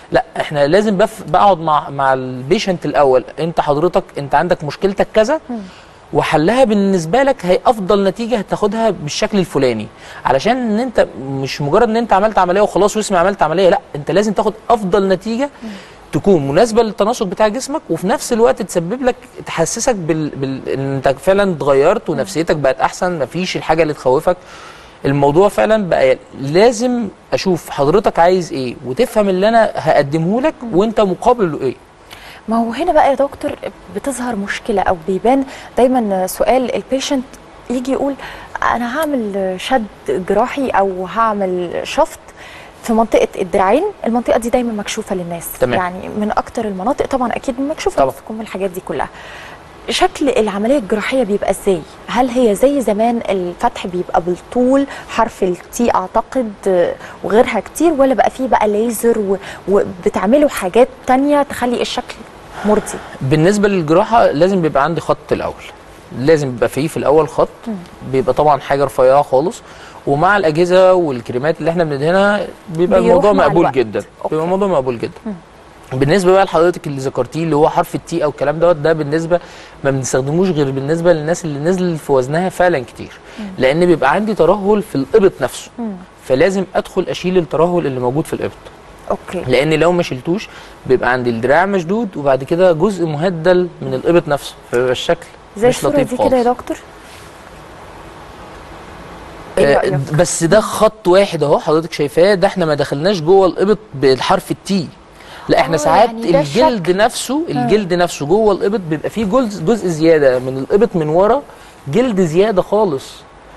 لا احنا لازم بف بقعد مع مع البيشنت الاول انت حضرتك انت عندك مشكلتك كذا وحلها بالنسبه لك هي افضل نتيجه هتاخدها بالشكل الفلاني علشان ان انت مش مجرد ان انت عملت عمليه وخلاص واسمي عملت عمليه لا انت لازم تاخد افضل نتيجه تكون مناسبه للتناسق بتاع جسمك وفي نفس الوقت تسبب لك تحسسك بال... بال... ان انت فعلا اتغيرت ونفسيتك بقت احسن مفيش الحاجه اللي تخوفك الموضوع فعلا بقى لازم اشوف حضرتك عايز ايه وتفهم اللي انا هقدمه لك وانت مقابله ايه ما هو هنا بقى يا دكتور بتظهر مشكله او بيبان دايما سؤال البيشنت يجي يقول انا هعمل شد جراحي او هعمل شفط في منطقه الدراعين المنطقه دي دايما مكشوفه للناس تمام. يعني من اكتر المناطق طبعا اكيد مكشوفه طبعا. بتكون من الحاجات دي كلها شكل العمليه الجراحيه بيبقى ازاي هل هي زي زمان الفتح بيبقى بالطول حرف التي اعتقد آه، وغيرها كتير ولا بقى فيه بقى ليزر و- وبتعملوا حاجات تانية تخلي الشكل مرضي بالنسبه للجراحه لازم بيبقى عندي خط الاول لازم بيبقى فيه في الاول خط بيبقى طبعا حاجه رفيعه خالص ومع الاجهزه والكريمات اللي احنا بندهنها بيبقى بيروح الموضوع مع مقبول الوقت. جدا أوكي. بيبقى الموضوع مقبول جدا بالنسبه بقى لحضرتك اللي ذكرتيه اللي هو حرف التي او الكلام دوت ده بالنسبه ما بنستخدموش غير بالنسبه للناس اللي نزل في وزنها فعلا كتير لان بيبقى عندي ترهل في الابط نفسه فلازم ادخل اشيل الترهل اللي موجود في الابط اوكي لان لو ما شلتوش بيبقى عندي الدراع مشدود وبعد كده جزء مهدل من الابط نفسه فبيبقى الشكل زي مش الصوره لطيف دي كده يا خالص. دكتور إيه آه، رأيك؟ بس ده خط واحد اهو حضرتك شايفاه ده احنا ما دخلناش جوه الابط بالحرف التي لا احنا آه، ساعات يعني ده الجلد نفسه الجلد نفسه جوه الابط بيبقى فيه جزء جزء زياده من الابط من ورا جلد زياده خالص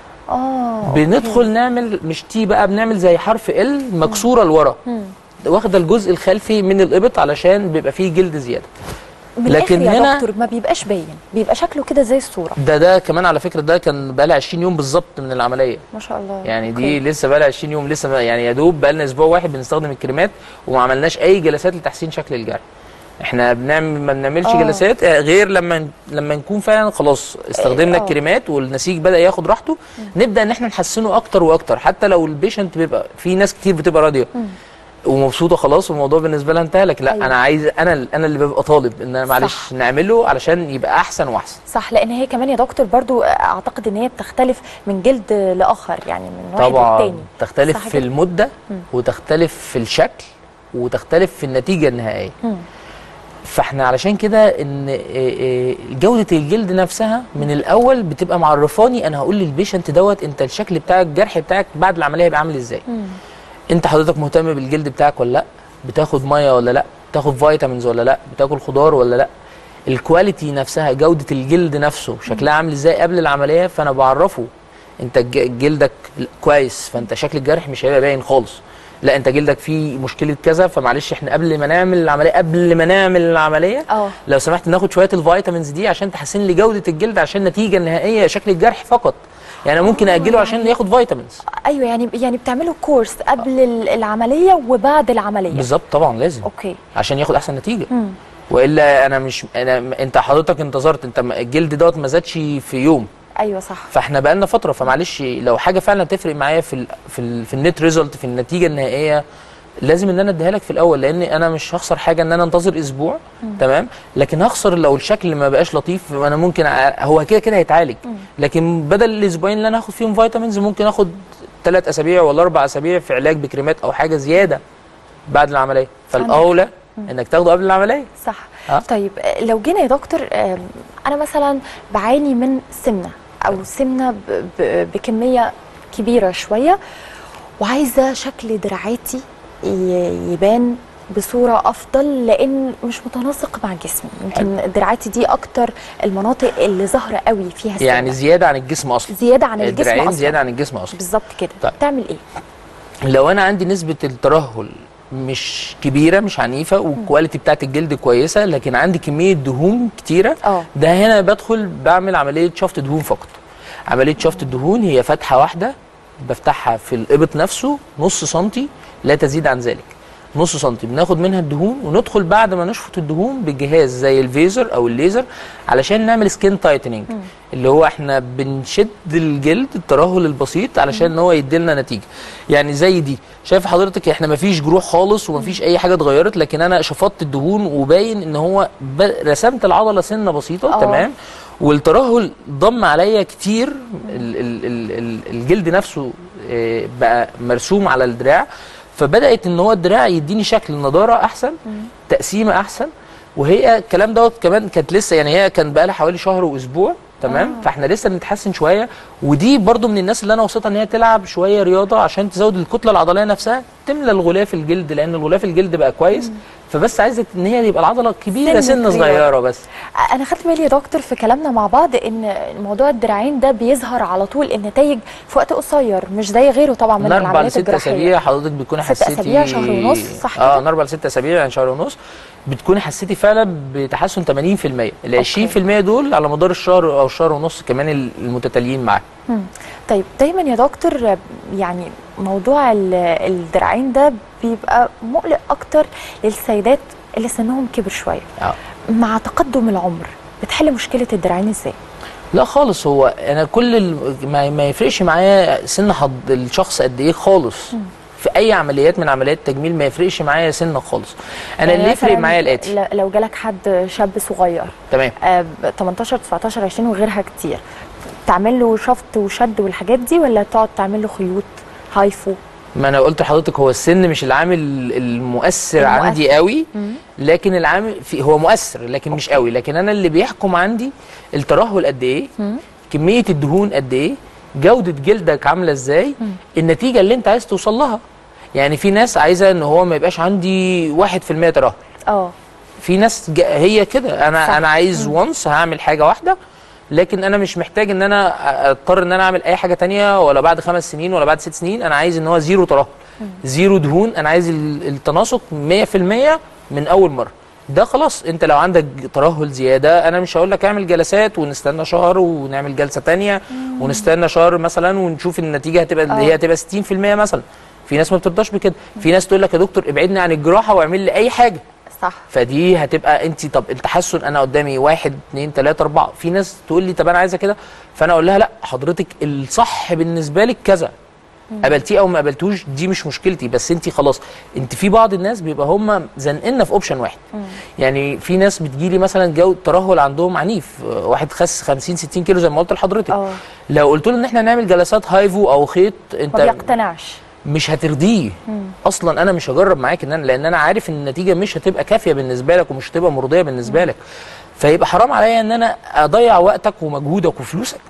اه بندخل نعمل مش تي بقى بنعمل زي حرف ال مكسوره لورا واخده الجزء الخلفي من الابط علشان بيبقى فيه جلد زياده من لكن لكن يا هنا- دكتور ما بيبقاش باين بيبقى شكله كده زي الصوره ده ده كمان على فكره ده كان بقى لها 20 يوم بالظبط من العمليه ما شاء الله يعني دي أوكي. لسه بقى لها 20 يوم لسه ما يعني يا دوب بقى لنا اسبوع واحد بنستخدم الكريمات وما عملناش اي جلسات لتحسين شكل الجرح احنا بنعمل ما بنعملش آه. جلسات آه، غير لما لما نكون فعلا خلاص استخدمنا آه. الكريمات والنسيج بدا ياخد راحته نبدا ان احنا نحسنه اكتر واكتر حتى لو البيشنت بيبقى في ناس كتير بتبقى راضيه ومبسوطه خلاص والموضوع بالنسبه لها انتهى لك لا أيوة. انا عايز انا انا اللي ببقى طالب ان انا معلش صح. نعمله علشان يبقى احسن واحسن صح لان هي كمان يا دكتور برضو اعتقد ان هي بتختلف من جلد لاخر يعني من واحد طبعا للتاني تختلف صح في كده؟ المده وتختلف في الشكل وتختلف في النتيجه النهائيه مم. فاحنا علشان كده ان إيه إيه جوده الجلد نفسها من الاول بتبقى معرفاني انا هقول للبيشنت دوت انت الشكل بتاعك الجرح بتاعك بعد العمليه هيبقى عامل ازاي انت حضرتك مهتم بالجلد بتاعك ولا لا بتاخد ميه ولا لا بتاخد فيتامينز ولا لا بتاكل خضار ولا لا الكواليتي نفسها جوده الجلد نفسه شكلها عامل ازاي قبل العمليه فانا بعرفه انت الج- جلدك كويس فانت شكل الجرح مش هيبقى باين خالص لا انت جلدك فيه مشكله كذا فمعلش احنا قبل ما نعمل العمليه قبل ما نعمل العمليه اه لو سمحت ناخد شويه الفيتامينز دي عشان تحسن لي جوده الجلد عشان النتيجه النهائيه شكل الجرح فقط يعني ممكن اجله عشان ياخد فيتامينز ايوه يعني يعني بتعملوا كورس قبل ال- العمليه وبعد العمليه بالظبط طبعا لازم اوكي عشان ياخد احسن نتيجه مم. والا انا مش انا انت حضرتك انتظرت انت م- الجلد دوت ما زادش في يوم ايوه صح فاحنا بقالنا فتره فمعلش لو حاجه فعلا تفرق معايا في ال في ال في النت ريزلت في النتيجه النهائيه لازم ان انا اديها لك في الاول لان انا مش هخسر حاجه ان انا انتظر اسبوع تمام لكن هخسر لو الشكل ما بقاش لطيف وانا ممكن ع- هو كده كده هيتعالج لكن بدل الاسبوعين اللي انا هاخد فيهم فيتامينز ممكن اخد ثلاث اسابيع ولا اربع اسابيع في علاج بكريمات او حاجه زياده بعد العمليه فالاولى انك تاخده قبل العمليه صح آه. طيب آه، لو جينا يا دكتور آم، انا مثلا بعاني من سمنه او سمنه ب- ب- بكميه كبيره شويه وعايزه شكل دراعاتي ي- يبان بصوره افضل لان مش متناسق مع جسمي يمكن دراعاتي دي اكتر المناطق اللي ظاهره قوي فيها السمنه يعني زياده عن الجسم اصلا زياده عن الجسم الدراعين اصلا زياده عن الجسم اصلا بالظبط كده طيب. تعمل ايه لو انا عندي نسبه الترهل مش كبيره مش عنيفه والكواليتي بتاعت الجلد كويسه لكن عندي كميه دهون كتيره اه ده هنا بدخل بعمل عمليه شفط دهون فقط عمليه شفط الدهون هي فتحه واحده بفتحها في الابط نفسه نص سنتي لا تزيد عن ذلك نص سنتي بناخد منها الدهون وندخل بعد ما نشفط الدهون بجهاز زي الفيزر او الليزر علشان نعمل سكين تايتنينج اللي هو احنا بنشد الجلد الترهل البسيط علشان ان هو يديلنا نتيجه يعني زي دي شايف حضرتك احنا مفيش جروح خالص ومفيش اي حاجه اتغيرت لكن انا شفطت الدهون وباين ان هو ب- رسمت العضله سنه بسيطه اه. تمام والترهل ضم عليا كتير ال ال ال ال الجلد نفسه آه، بقى مرسوم على الدراع فبدات ان هو الدراع يديني شكل نضاره احسن تقسيمه احسن وهي الكلام دوت كمان كانت لسه يعني هي كان بقى لها حوالي شهر واسبوع تمام آه. فاحنا لسه بنتحسن شويه ودي برضو من الناس اللي انا وصيتها ان هي تلعب شويه رياضه عشان تزود الكتله العضليه نفسها تملى الغلاف الجلد لان الغلاف الجلد بقى كويس فبس عايزه ان هي يبقى العضله كبيره سن سنه كبيرة. صغيره بس انا خدت بالي يا دكتور في كلامنا مع بعض ان موضوع الدراعين ده بيظهر على طول النتائج في وقت قصير مش زي غيره طبعا من من اربع العمليات لست الجراحيه اسابيع حضرتك بتكوني ست حسيتي أسابيع، شهر ونص، صح اه كده؟ من اربع لست اسابيع يعني شهر ونص بتكوني حسيتي فعلا بتحسن 80% ال 20% دول على مدار الشهر او الشهر ونص كمان المتتاليين معاه مم. طيب دايما يا دكتور يعني موضوع ال- الدراعين ده بيبقى مقلق اكتر للسيدات اللي سنهم كبر شويه اه مع تقدم العمر بتحل مشكله الدراعين ازاي لا خالص هو انا كل ال- ما, ما يفرقش معايا سن حض الشخص قد ايه خالص في اي عمليات من عمليات التجميل ما يفرقش معايا سنك خالص انا يعني اللي يفرق مثلاً معايا الاتي ل- لو جالك حد شاب صغير تمام آه، ب 18 19 20 وغيرها كتير تعمل له شفط وشد والحاجات دي ولا تقعد تعمل له خيوط هايفو ما انا قلت لحضرتك هو السن مش العامل المؤثر, المؤثر. عندي قوي لكن العامل في هو مؤثر لكن مش قوي لكن انا اللي بيحكم عندي الترهل قد ايه كميه الدهون قد ايه جوده جلدك عامله ازاي النتيجه اللي انت عايز توصل لها يعني في ناس عايزه ان هو ما يبقاش عندي 1% ترهل اه في ناس جا- هي كده انا صح. انا عايز وانس هعمل حاجه واحده لكن انا مش محتاج ان انا اضطر ان انا اعمل اي حاجه تانية ولا بعد خمس سنين ولا بعد ست سنين انا عايز ان هو زيرو ترهل زيرو دهون انا عايز ال- التناسق 100% من اول مره ده خلاص انت لو عندك ترهل زياده انا مش هقول لك اعمل جلسات ونستنى شهر ونعمل جلسه تانية ونستنى شهر مثلا ونشوف النتيجه هتبقى اللي هي هتبقى 60% مثلا في ناس ما بترضاش بكده في ناس تقول لك يا دكتور ابعدني عن الجراحه واعمل لي اي حاجه صح فدي هتبقى انت طب التحسن انا قدامي واحد اتنين تلاته اربعه في ناس تقول لي طب انا عايزه كده فانا اقول لها لا حضرتك الصح بالنسبه لك كذا قبلتيه او ما قبلتوش دي مش مشكلتي بس انت خلاص انت في بعض الناس بيبقى هم زنقلنا في اوبشن واحد يعني في ناس بتجيلي مثلا جو ترهل عندهم عنيف اه، واحد خس 50 60 كيلو زي ما قلت لحضرتك اه لو قلت له ان احنا نعمل جلسات هايفو او خيط ما انت بيقتنعش مش هترضيه اصلا انا مش هجرب معاك ان انا لان انا عارف ان النتيجه مش هتبقى كافيه بالنسبه لك ومش هتبقى مرضيه بالنسبه لك فيبقى حرام عليا ان انا اضيع وقتك ومجهودك وفلوسك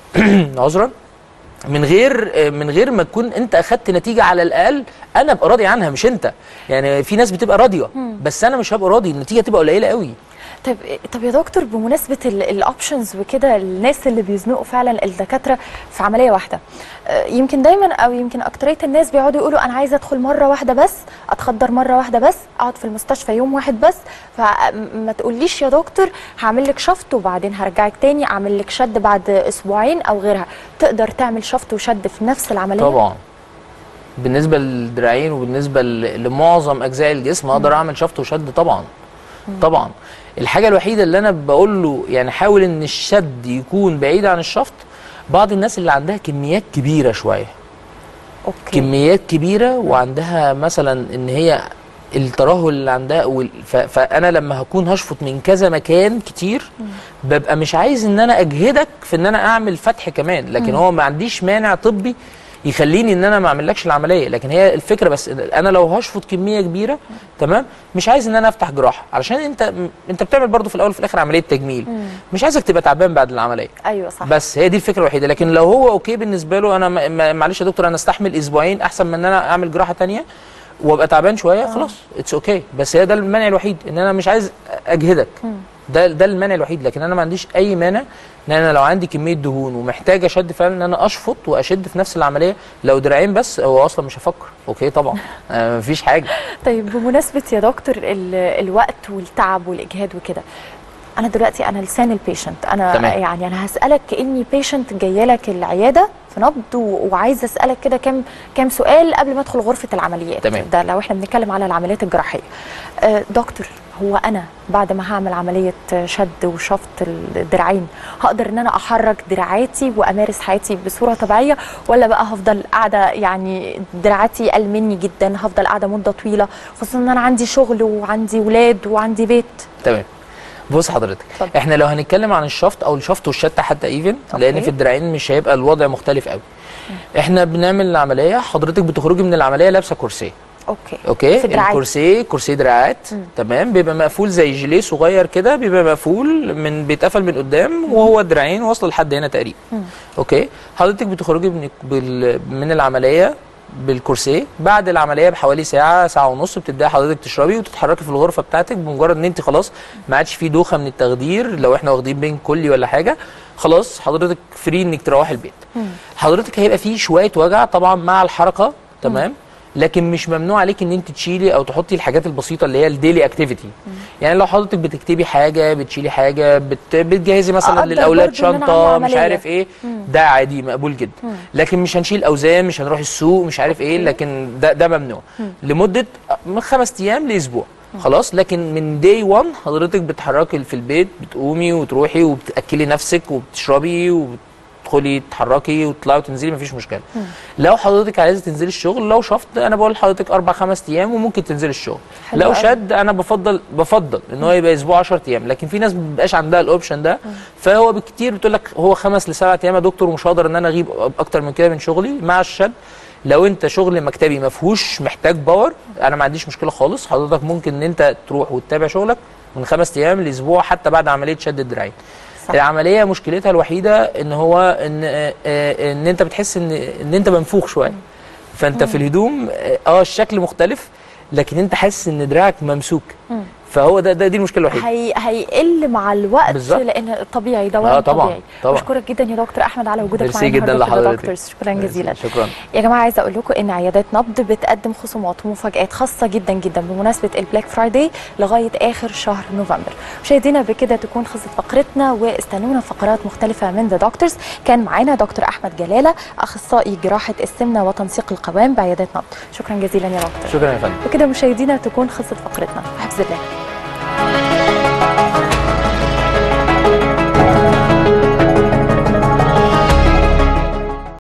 عذرا من غير من غير ما تكون انت اخدت نتيجه على الاقل انا ابقى راضي عنها مش انت يعني في ناس بتبقى راضيه بس انا مش هبقى راضي النتيجه تبقى قليله قوي طب طب يا دكتور بمناسبه الاوبشنز وكده الناس اللي بيزنقوا فعلا الدكاتره في عمليه واحده آه، يمكن دايما او يمكن اكتريه الناس بيقعدوا يقولوا انا عايزه ادخل مره واحده بس اتخدر مره واحده بس اقعد في المستشفى يوم واحد بس فما تقوليش يا دكتور هعمل لك شفط وبعدين هرجعك تاني اعمل لك شد بعد اسبوعين او غيرها تقدر تعمل شفط وشد في نفس العمليه طبعا بالنسبه للدراعين وبالنسبه ل- لمعظم اجزاء الجسم اقدر اعمل شفط وشد طبعا طبعا الحاجه الوحيده اللي انا بقول له يعني حاول ان الشد يكون بعيد عن الشفط بعض الناس اللي عندها كميات كبيره شويه اوكي كميات كبيره وعندها مثلا ان هي الترهل اللي عندها وال- ف- فانا لما هكون هشفط من كذا مكان كتير ببقى مش عايز ان انا اجهدك في ان انا اعمل فتح كمان لكن هو ما عنديش مانع طبي يخليني ان انا ما اعملكش العمليه لكن هي الفكره بس إن انا لو هشفط كميه كبيره تمام مش عايز ان انا افتح جراحه علشان انت انت بتعمل برضو في الاول وفي الاخر عمليه تجميل مش عايزك تبقى تعبان بعد العمليه ايوه صح بس هي دي الفكره الوحيده لكن لو هو اوكي بالنسبه له انا ما- ما- معلش يا دكتور انا استحمل اسبوعين احسن من ان انا اعمل جراحه تانية وابقى تعبان شويه خلاص اتس اوكي بس هي ده المانع الوحيد ان انا مش عايز اجهدك ده ده المانع الوحيد لكن انا ما عنديش اي مانع ان انا لو عندي كميه دهون ومحتاج اشد فعلا ان انا اشفط واشد في نفس العمليه لو دراعين بس هو اصلا مش هفكر اوكي طبعا آه مفيش حاجه طيب بمناسبة يا دكتور ال- الوقت والتعب والإجهاد وكده أنا دلوقتي أنا لسان البيشنت أنا تمام. يعني أنا هسألك كأني بيشنت جاية لك العيادة في نبض و- وعايزه اسالك كده كام كام سؤال قبل ما ادخل غرفه العمليات تمام. ده لو احنا بنتكلم على العمليات الجراحيه آه، دكتور هو انا بعد ما هعمل عمليه شد وشفط الدراعين هقدر ان انا احرك دراعاتي وامارس حياتي بصوره طبيعيه ولا بقى هفضل قاعده يعني دراعاتي اقل مني جدا هفضل قاعده مده طويله خصوصا ان انا عندي شغل وعندي ولاد وعندي بيت تمام بص حضرتك اتفضل. احنا لو هنتكلم عن الشفط او الشفط والشته حتى ايفن أوكي. لان في الدراعين مش هيبقى الوضع مختلف قوي احنا بنعمل العمليه حضرتك بتخرجي من العمليه لابسه كرسي اوكي اوكي في دراعات. الكرسي كرسي دراعات تمام بيبقى مقفول زي جيليه صغير كده بيبقى مقفول من بيتقفل من قدام وهو الدراعين واصله لحد هنا تقريبا اوكي حضرتك بتخرجي من بال- من العمليه بالكرسي بعد العمليه بحوالي ساعه ساعه ونص بتبداي حضرتك تشربي وتتحركي في الغرفه بتاعتك بمجرد ان انت خلاص ما عادش في دوخه من التخدير لو احنا واخدين بين كلي ولا حاجه خلاص حضرتك فري انك تروحي البيت حضرتك هيبقى فيه شويه وجع طبعا مع الحركه تمام لكن مش ممنوع عليك ان انت تشيلي او تحطي الحاجات البسيطه اللي هي الديلي اكتيفيتي يعني لو حضرتك بتكتبي حاجه بتشيلي حاجه بت... بتجهزي مثلا أقدر للاولاد برضو إن أنا شنطه أعمل مش عملية. عارف ايه ده عادي مقبول جدا لكن مش هنشيل اوزان مش هنروح السوق مش عارف ايه لكن ده ده ممنوع لمده من خمس ايام لاسبوع خلاص لكن من داي 1 حضرتك بتتحركي في البيت بتقومي وتروحي وبتاكلي نفسك وبتشربي وبتدخلي تتحركي وتطلعي وتنزلي مفيش مشكله لو حضرتك عايزه تنزلي الشغل لو شفت انا بقول لحضرتك اربع خمس ايام وممكن تنزلي الشغل حلو لو أوي. شد انا بفضل بفضل ان هو يبقى اسبوع 10 ايام لكن في ناس ما بيبقاش عندها الاوبشن ده فهو بالكتير بتقول لك هو خمس لسبعة ايام يا دكتور ومش هقدر ان انا اغيب اكتر من كده من شغلي مع الشد لو انت شغل مكتبي ما فيهوش محتاج باور انا ما عنديش مشكله خالص حضرتك ممكن ان انت تروح وتتابع شغلك من خمس ايام لاسبوع حتى بعد عمليه شد الدراعين صح. العمليه مشكلتها الوحيده ان هو ان آه، آه، ان انت بتحس ان ان انت منفوخ شويه فانت في الهدوم اه آه، الشكل مختلف لكن انت حاسس ان دراعك ممسوك فهو ده, ده دي المشكله الوحيده هي هيقل مع الوقت بالظبط. لان طبيعي ده آه، وقت طبعا، طبيعي طبعا. بشكرك جدا يا دكتور احمد على وجودك ميرسي معانا جدا النهارده كده لحضرتك دكتور شكرا جزيلا شكرا يا جماعه عايزه اقول لكم ان عيادات نبض بتقدم خصومات ومفاجات خاصه جدا جدا بمناسبه البلاك فرايداي لغايه اخر شهر نوفمبر مشاهدينا بكده تكون خلصت فقرتنا واستنونا فقرات مختلفه من ذا دكتورز كان معانا دكتور احمد جلاله اخصائي جراحه السمنه وتنسيق القوام بعيادات نبض شكرا جزيلا يا دكتور شكرا يا فندم بكده مشاهدينا تكون خلصت فقرتنا في حفظ الله